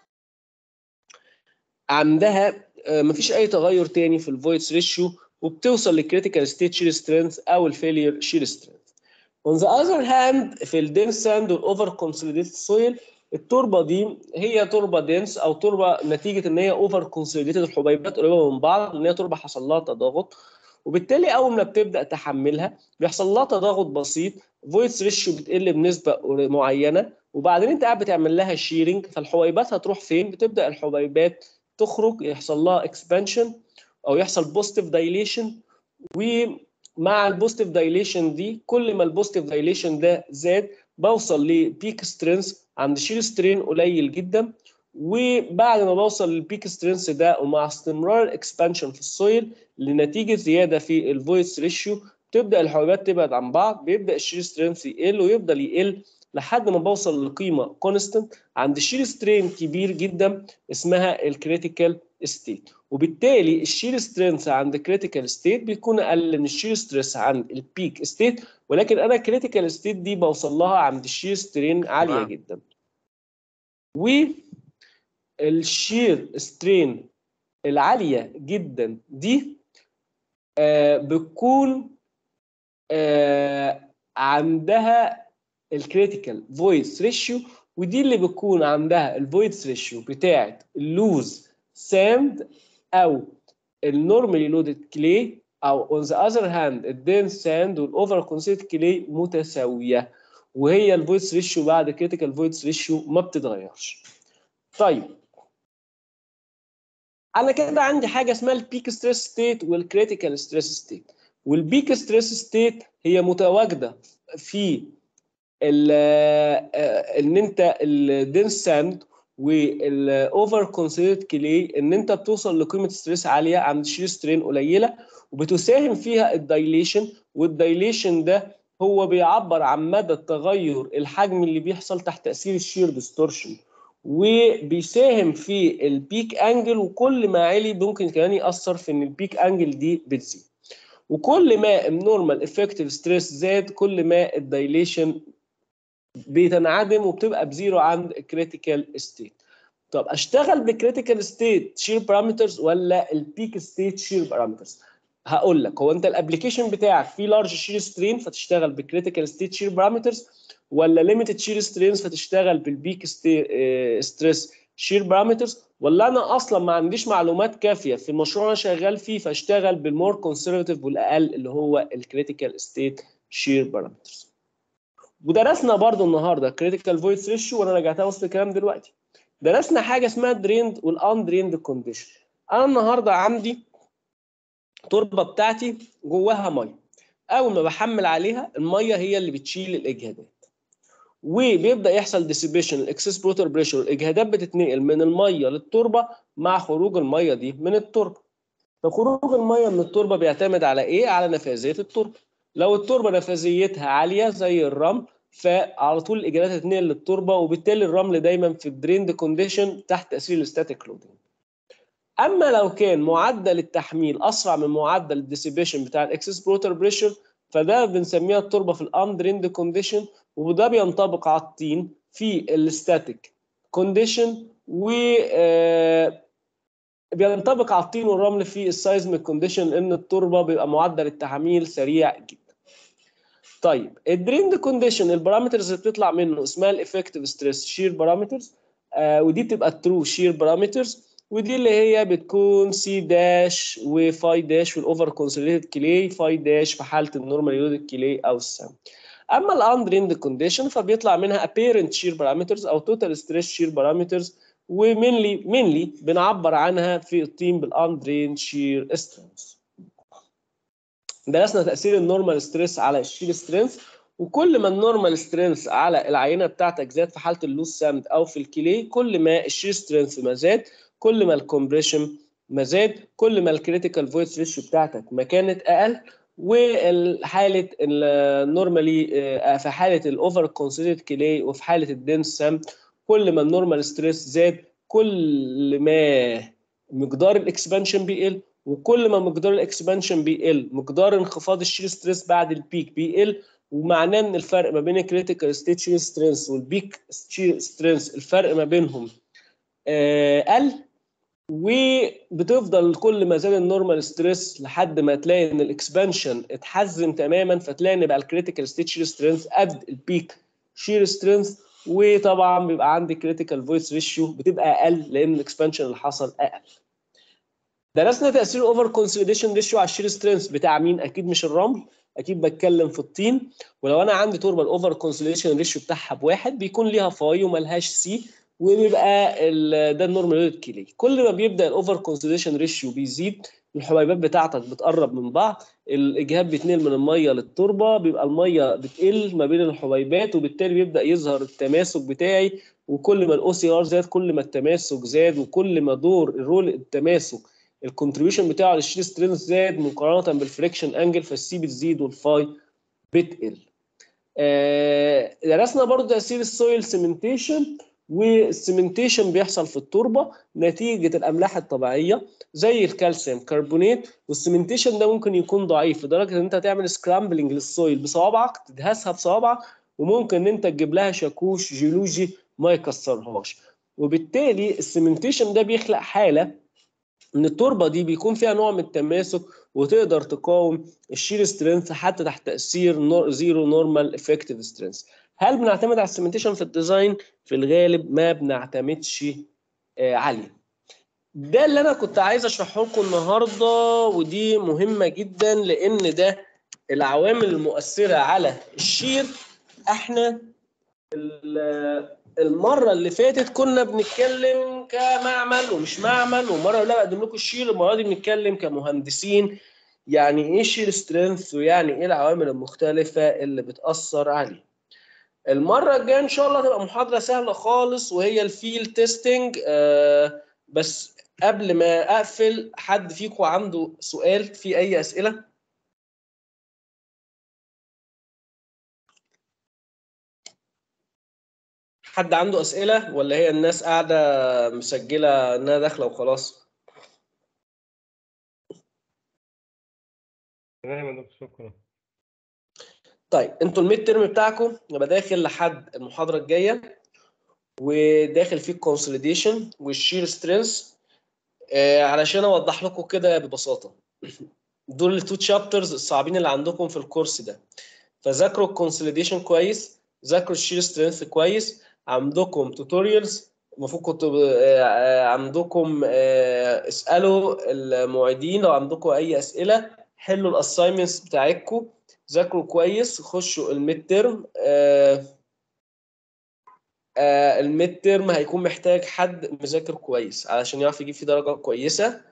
عندها آه، مفيش اي تغير تاني في الفويدز ريشيو وبتوصل للكريتيكال ستيت شير سترينث او الفيلير شير سترينث On the other hand في الدنس ساند والاوفر كونسوليديتد سويل التربه دي هي تربه دنس او تربه نتيجه ان هي اوفر كونسوليديتد الحبيبات قريبه من بعض ان هي تربه حصل لها تضاغط وبالتالي اول ما بتبدا تحملها بيحصل لها تضاغط بسيط فويس ريشيو بتقل بنسبه معينه وبعدين انت قاعد بتعمل لها شيرنج فالحبيبات هتروح فين؟ بتبدا الحبيبات تخرج يحصل لها اكسبانشن او يحصل بوزيتيف دايليشن ومع البوزيتيف دايليشن دي كل ما البوزيتيف دايليشن ده زاد بوصل لبيك سترينث عند شير سترين قليل جدا وبعد ما بوصل للبيك سترينث ده ومع استمرار الاكسبانشن في السويل لنتيجه زياده في الفويس ريشيو تبدا الحبيبات تبعد عن بعض بيبدا الشير سترينث يقل ويفضل يقل لحد ما بوصل لقيمه كونستنت عند الشير سترين كبير جدا اسمها الكريتيكال ستيت وبالتالي الشير سترينث عند كريتيكال ستيت بيكون اقل من الشير ستريس عند البيك ستيت ولكن انا كريتيكال ستيت دي بوصل لها عند الشير سترين عاليه تمام. جدا والشير سترين العاليه جدا دي آه بتكون آه عندها الكريتيكال فويس ريشيو ودي اللي بتكون عندها الفويس ريشيو بتاعه اللوز ساند او النورمالي لودد كلي او اون ذا اذر هاند الدنس ساند والاوفر كونسيت كلي متساويه وهي الفويس ريشيو بعد كريتيكال فويس ريشيو ما بتتغيرش. طيب انا كده عندي حاجه اسمها البيك ستريس ستيت والكريتيكال ستريس ستيت والبيك ستريس ستيت هي متواجده في ال ان انت الدنس ساند والاوفر كونسيدرد كلي ان انت بتوصل لقيمه ستريس عاليه عند شير سترين قليله وبتساهم فيها الدايليشن والدايليشن ده هو بيعبر عن مدى التغير الحجم اللي بيحصل تحت تاثير الشير ديستورشن وبيساهم في البيك انجل وكل ما عالي ممكن كمان ياثر في ان البيك انجل دي بتزيد وكل ما النورمال افكتيف ستريس زاد كل ما الدايليشن بتنعدم وبتبقى بزيرو عند الكريتيكال ستيت طب اشتغل بكريتيكال ستيت شير بارامترز ولا البيك ستيت شير بارامترز هقول لك هو انت الابلكيشن بتاعك فيه لارج شير سترين فتشتغل بكريتيكال ستيت شير بارامترز ولا ليميتد شير سترينز فتشتغل بالبيك ستريس شير بارامترز ولا انا اصلا ما عنديش معلومات كافيه في المشروع اللي انا شغال فيه فاشتغل بالمور كونسرفتيف والاقل اللي هو الكريتيكال ستيت شير بارامترز ودرسنا برضو النهارده كريتيكال فويس ريشيو وانا رجعت وسط الكلام دلوقتي درسنا حاجه اسمها دريند والان دريند كونديشن انا النهارده عندي التربه بتاعتي جواها ميه اول ما بحمل عليها الميه هي اللي بتشيل الاجهادات وبيبدا يحصل ديسيبيشن الاكسس بروتر بريشر الاجهادات بتتنقل من الميه للتربه مع خروج الميه دي من التربه فخروج الميه من التربه بيعتمد على ايه على نفاذيه التربه لو التربه نفاذيتها عاليه زي الرمل فعلى طول الاجهادات هتتنقل للتربه وبالتالي الرمل دايما في الدريند كونديشن تحت تاثير الستاتيك لودنج اما لو كان معدل التحميل اسرع من معدل الديسيبيشن بتاع الاكسس بروتر بريشر فده بنسميها التربه في الاندريند كونديشن وده بينطبق على الطين في الستاتيك كونديشن و آه، بينطبق على الطين والرمل في السايزميك كونديشن لان التربه بيبقى معدل التحميل سريع جدا طيب الدريند كونديشن البارامترز اللي بتطلع منه اسمها الافكتيف ستريس شير بارامترز ودي بتبقى الترو شير بارامترز ودي اللي هي بتكون سي داش وفاي داش في الاوفر كونسوليتد كلي فاي داش في حاله النورمال يودد كلي او السم اما الاندريند كونديشن فبيطلع منها apparent shear parameters او total stress shear parameters ومينلي مينلي بنعبر عنها في التيم بالاندرين شير سترينث درسنا تاثير النورمال ستريس على الشير سترينث وكل ما النورمال سترينث على العينه بتاعتك زاد في حاله اللوز سامد او في الكلي كل ما الشير سترينث ما زاد كل ما الكومبريشن ما زاد كل ما الكريتيكال فويس ريشيو بتاعتك ما كانت اقل وحاله النورمالي في حاله الاوفر كونسيدرد كلي وفي حاله الدنس سامد كل ما النورمال ستريس زاد كل ما مقدار الاكسبانشن بيقل وكل ما مقدار الاكسبانشن بيقل مقدار انخفاض الشير ستريس بعد البيك بيقل ومعناه ان الفرق ما بين الكريتيكال ستيت شير سترينث والبيك شير سترينث الفرق ما بينهم آه قل وبتفضل كل ما زاد النورمال ستريس لحد ما تلاقي ان الاكسبانشن اتحزم تماما فتلاقي ان بقى الكريتيكال ستيت شير سترينث قد البيك شير سترينث وطبعا بيبقى عندي كريتيكال فويس ريشيو بتبقى اقل لان الاكسبانشن اللي حصل اقل درسنا تاثير الاوفر كونسوليديشن ريشيو على الشير سترينث بتاع مين اكيد مش الرمل اكيد بتكلم في الطين ولو انا عندي تربه الاوفر كونسوليديشن ريشيو بتاعها بواحد بيكون ليها فاي وملهاش سي وبيبقى ده النورمال يونت كيلي كل ما بيبدا الاوفر كونسوليديشن ريشيو بيزيد الحبيبات بتاعتك بتقرب من بعض الاجهاد بيتنقل من الميه للتربه بيبقى الميه بتقل ما بين الحبيبات وبالتالي بيبدا يظهر التماسك بتاعي وكل ما الاو سي ار زاد كل ما التماسك زاد وكل ما دور الرول التماسك الكونتريبيوشن بتاعه للشير سترينث زاد مقارنه بالفريكشن انجل فالسي بتزيد والفاي بتقل. آه درسنا برضه تاثير السويل سيمنتيشن والسيمنتيشن بيحصل في التربه نتيجه الاملاح الطبيعيه زي الكالسيوم كربونات والسيمنتيشن ده ممكن يكون ضعيف لدرجه ان انت تعمل سكرامبلنج للسويل بصوابعك تدهسها بصوابعك وممكن ان انت تجيب لها شاكوش جيولوجي ما يكسرهاش وبالتالي السيمنتيشن ده بيخلق حاله ان التربه دي بيكون فيها نوع من التماسك وتقدر تقاوم الشير سترينث حتى تحت تاثير نور زيرو نورمال افكتيف سترينث هل بنعتمد على السيمنتيشن في الديزاين في الغالب ما بنعتمدش آه عليه ده اللي انا كنت عايز اشرحه لكم النهارده ودي مهمه جدا لان ده العوامل المؤثره على الشير احنا المره اللي فاتت كنا بنتكلم كمعمل ومش معمل والمره اللي بقدم لكم الشير المره دي بنتكلم كمهندسين يعني ايه شير سترينث ويعني ايه العوامل المختلفه اللي بتاثر عليه المره الجايه ان شاء الله تبقى محاضره سهله خالص وهي الفيل تيستنج آه بس قبل ما اقفل حد فيكم عنده سؤال في اي اسئله حد عنده اسئله ولا هي الناس قاعده مسجله انها داخله وخلاص تمام يا دكتور شكرا طيب انتوا الميد ترم بتاعكم يبقى داخل لحد المحاضره الجايه وداخل فيه الكونسوليديشن والشير سترينث آه علشان اوضح لكم كده ببساطه دول التو تشابترز الصعبين اللي عندكم في الكورس ده فذاكروا الكونسوليديشن كويس ذاكروا الشير سترينث كويس عندكم توتوريالز المفروض كنتوا عندكم اسالوا المعيدين لو عندكم اي اسئله حلوا الاساينمنتس بتاعتكم ذاكروا كويس خشوا الميد ترم الميد ترم هيكون محتاج حد مذاكر كويس علشان يعرف يجيب فيه درجه كويسه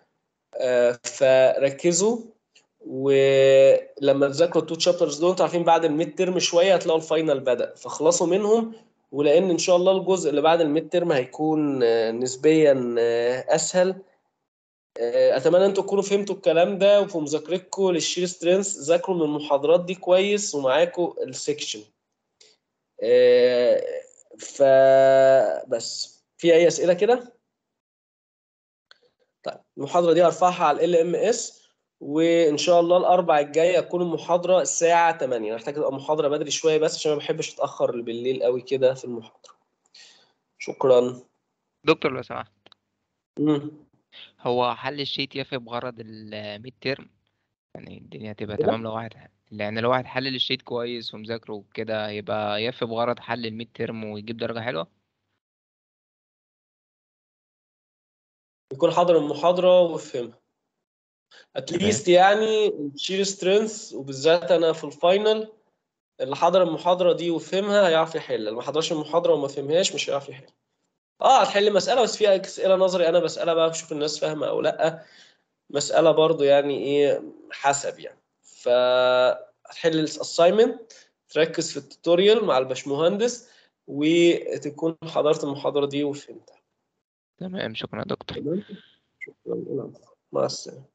فركزوا ولما تذاكروا التو تشابترز دول انتوا عارفين بعد الميد ترم شويه هتلاقوا الفاينل بدا فخلصوا منهم ولان ان شاء الله الجزء اللي بعد الميد ترم هيكون نسبيا اسهل اتمنى انتوا تكونوا فهمتوا الكلام ده وفي مذاكرتكم للشير سترينث ذاكروا من المحاضرات دي كويس ومعاكم السكشن فبس في اي اسئله كده طيب المحاضره دي هرفعها على ال ام اس وان شاء الله الاربع الجاي هتكون المحاضره الساعه 8 محتاج تبقى محاضره بدري شويه بس عشان ما بحبش اتاخر بالليل قوي كده في المحاضره شكرا دكتور لو سمحت مم. هو حل الشيت يفي بغرض الميد تيرم يعني الدنيا هتبقى كده؟ تمام لو واحد لان لو واحد حلل الشيت كويس ومذاكره وكده هيبقى يفي بغرض حل الميد تيرم ويجيب درجة حلوة يكون حاضر المحاضرة وفهمها اتليست يعني الشير سترينث وبالذات انا في الفاينل اللي حضر المحاضرة دي وفهمها هيعرف يحل اللي ما حضرش المحاضرة وما فهمهاش مش هيعرف يحل اه هتحل مسألة بس فيها اسئلة نظري انا بسألها بقى بشوف الناس فاهمة او لا مسألة برضو يعني ايه حسب يعني فهتحل الاساينمنت تركز في التوتوريال مع الباشمهندس وتكون حضرت المحاضرة دي وفهمتها تمام شكرا يا دكتور تمام شكرا مع السلامة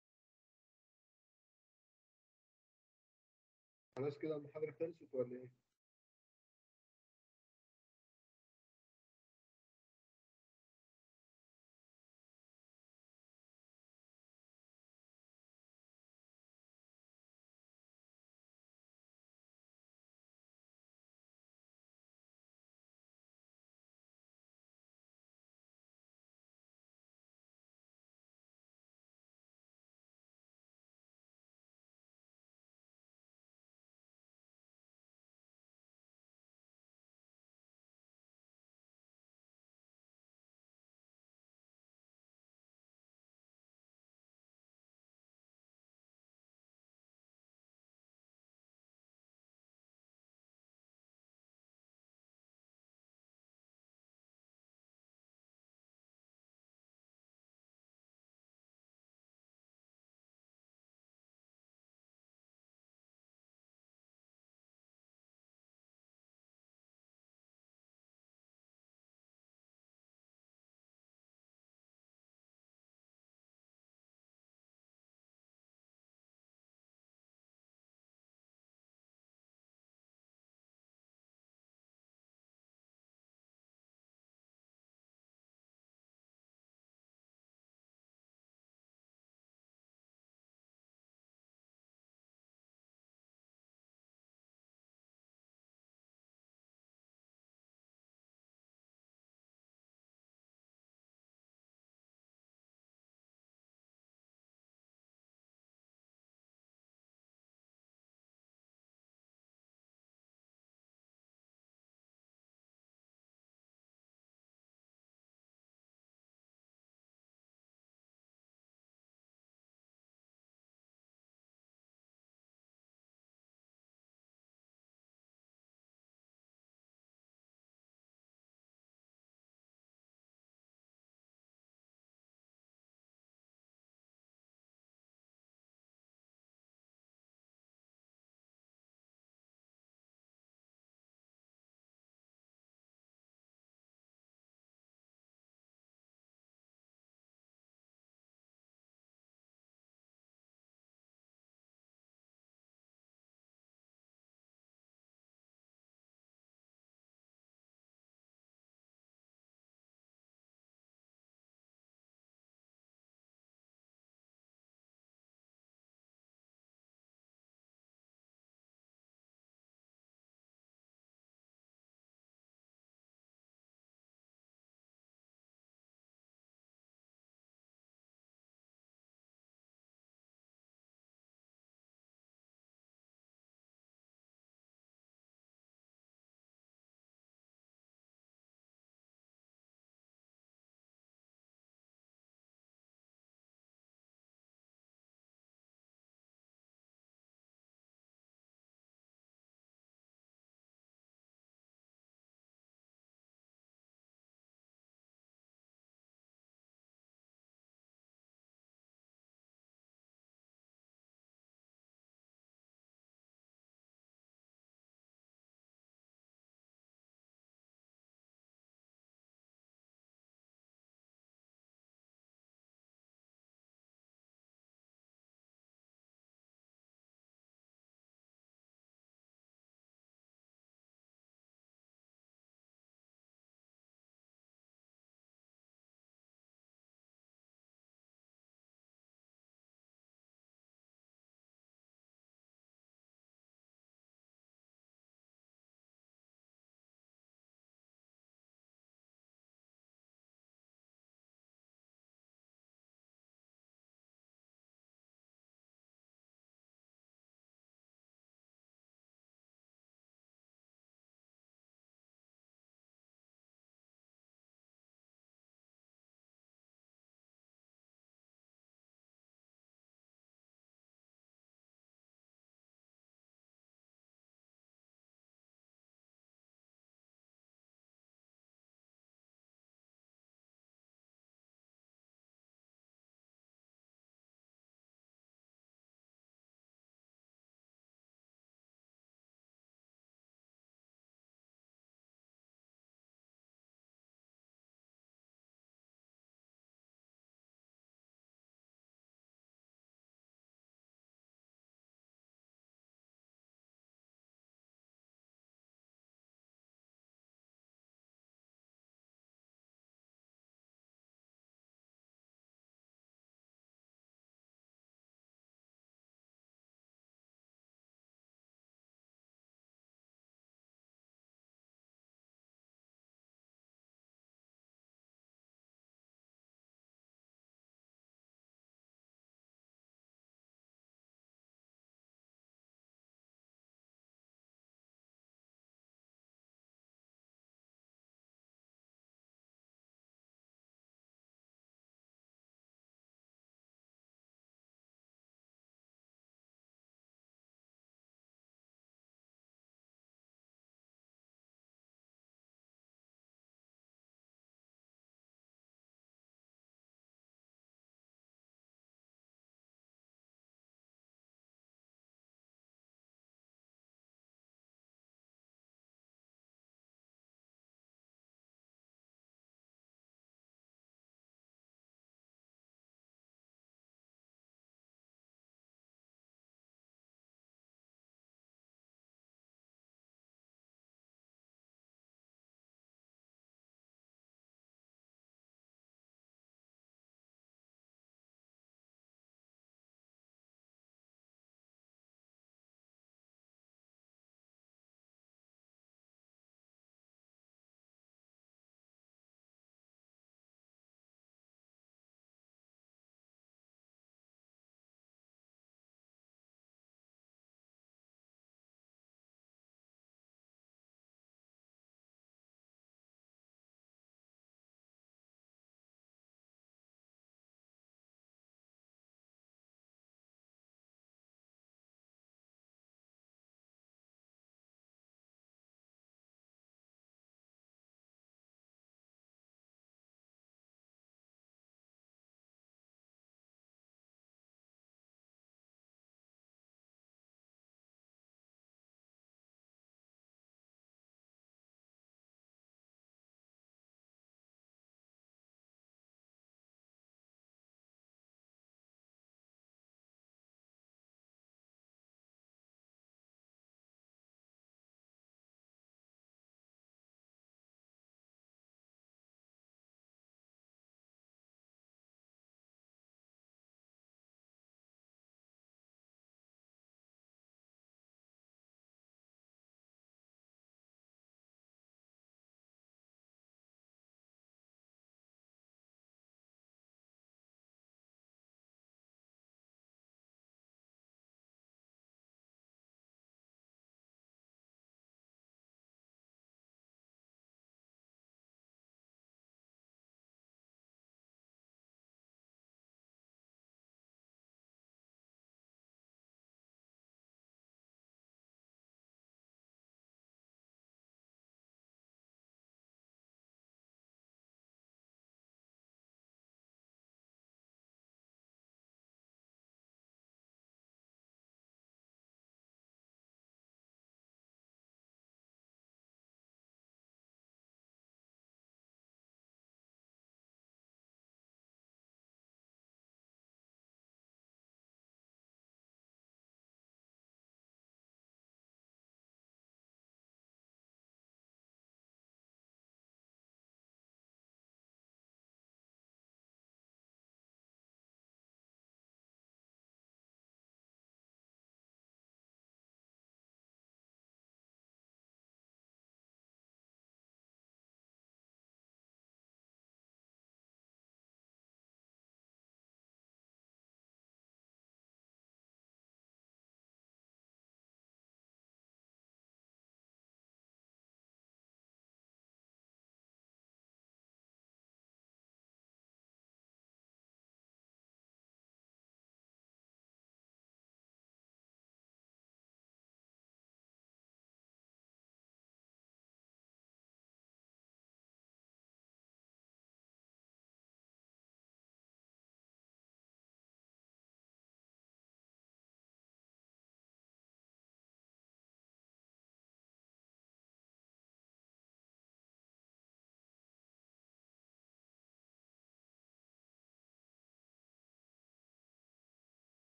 خلاص كده المحاضرة خلصت ولا ايه؟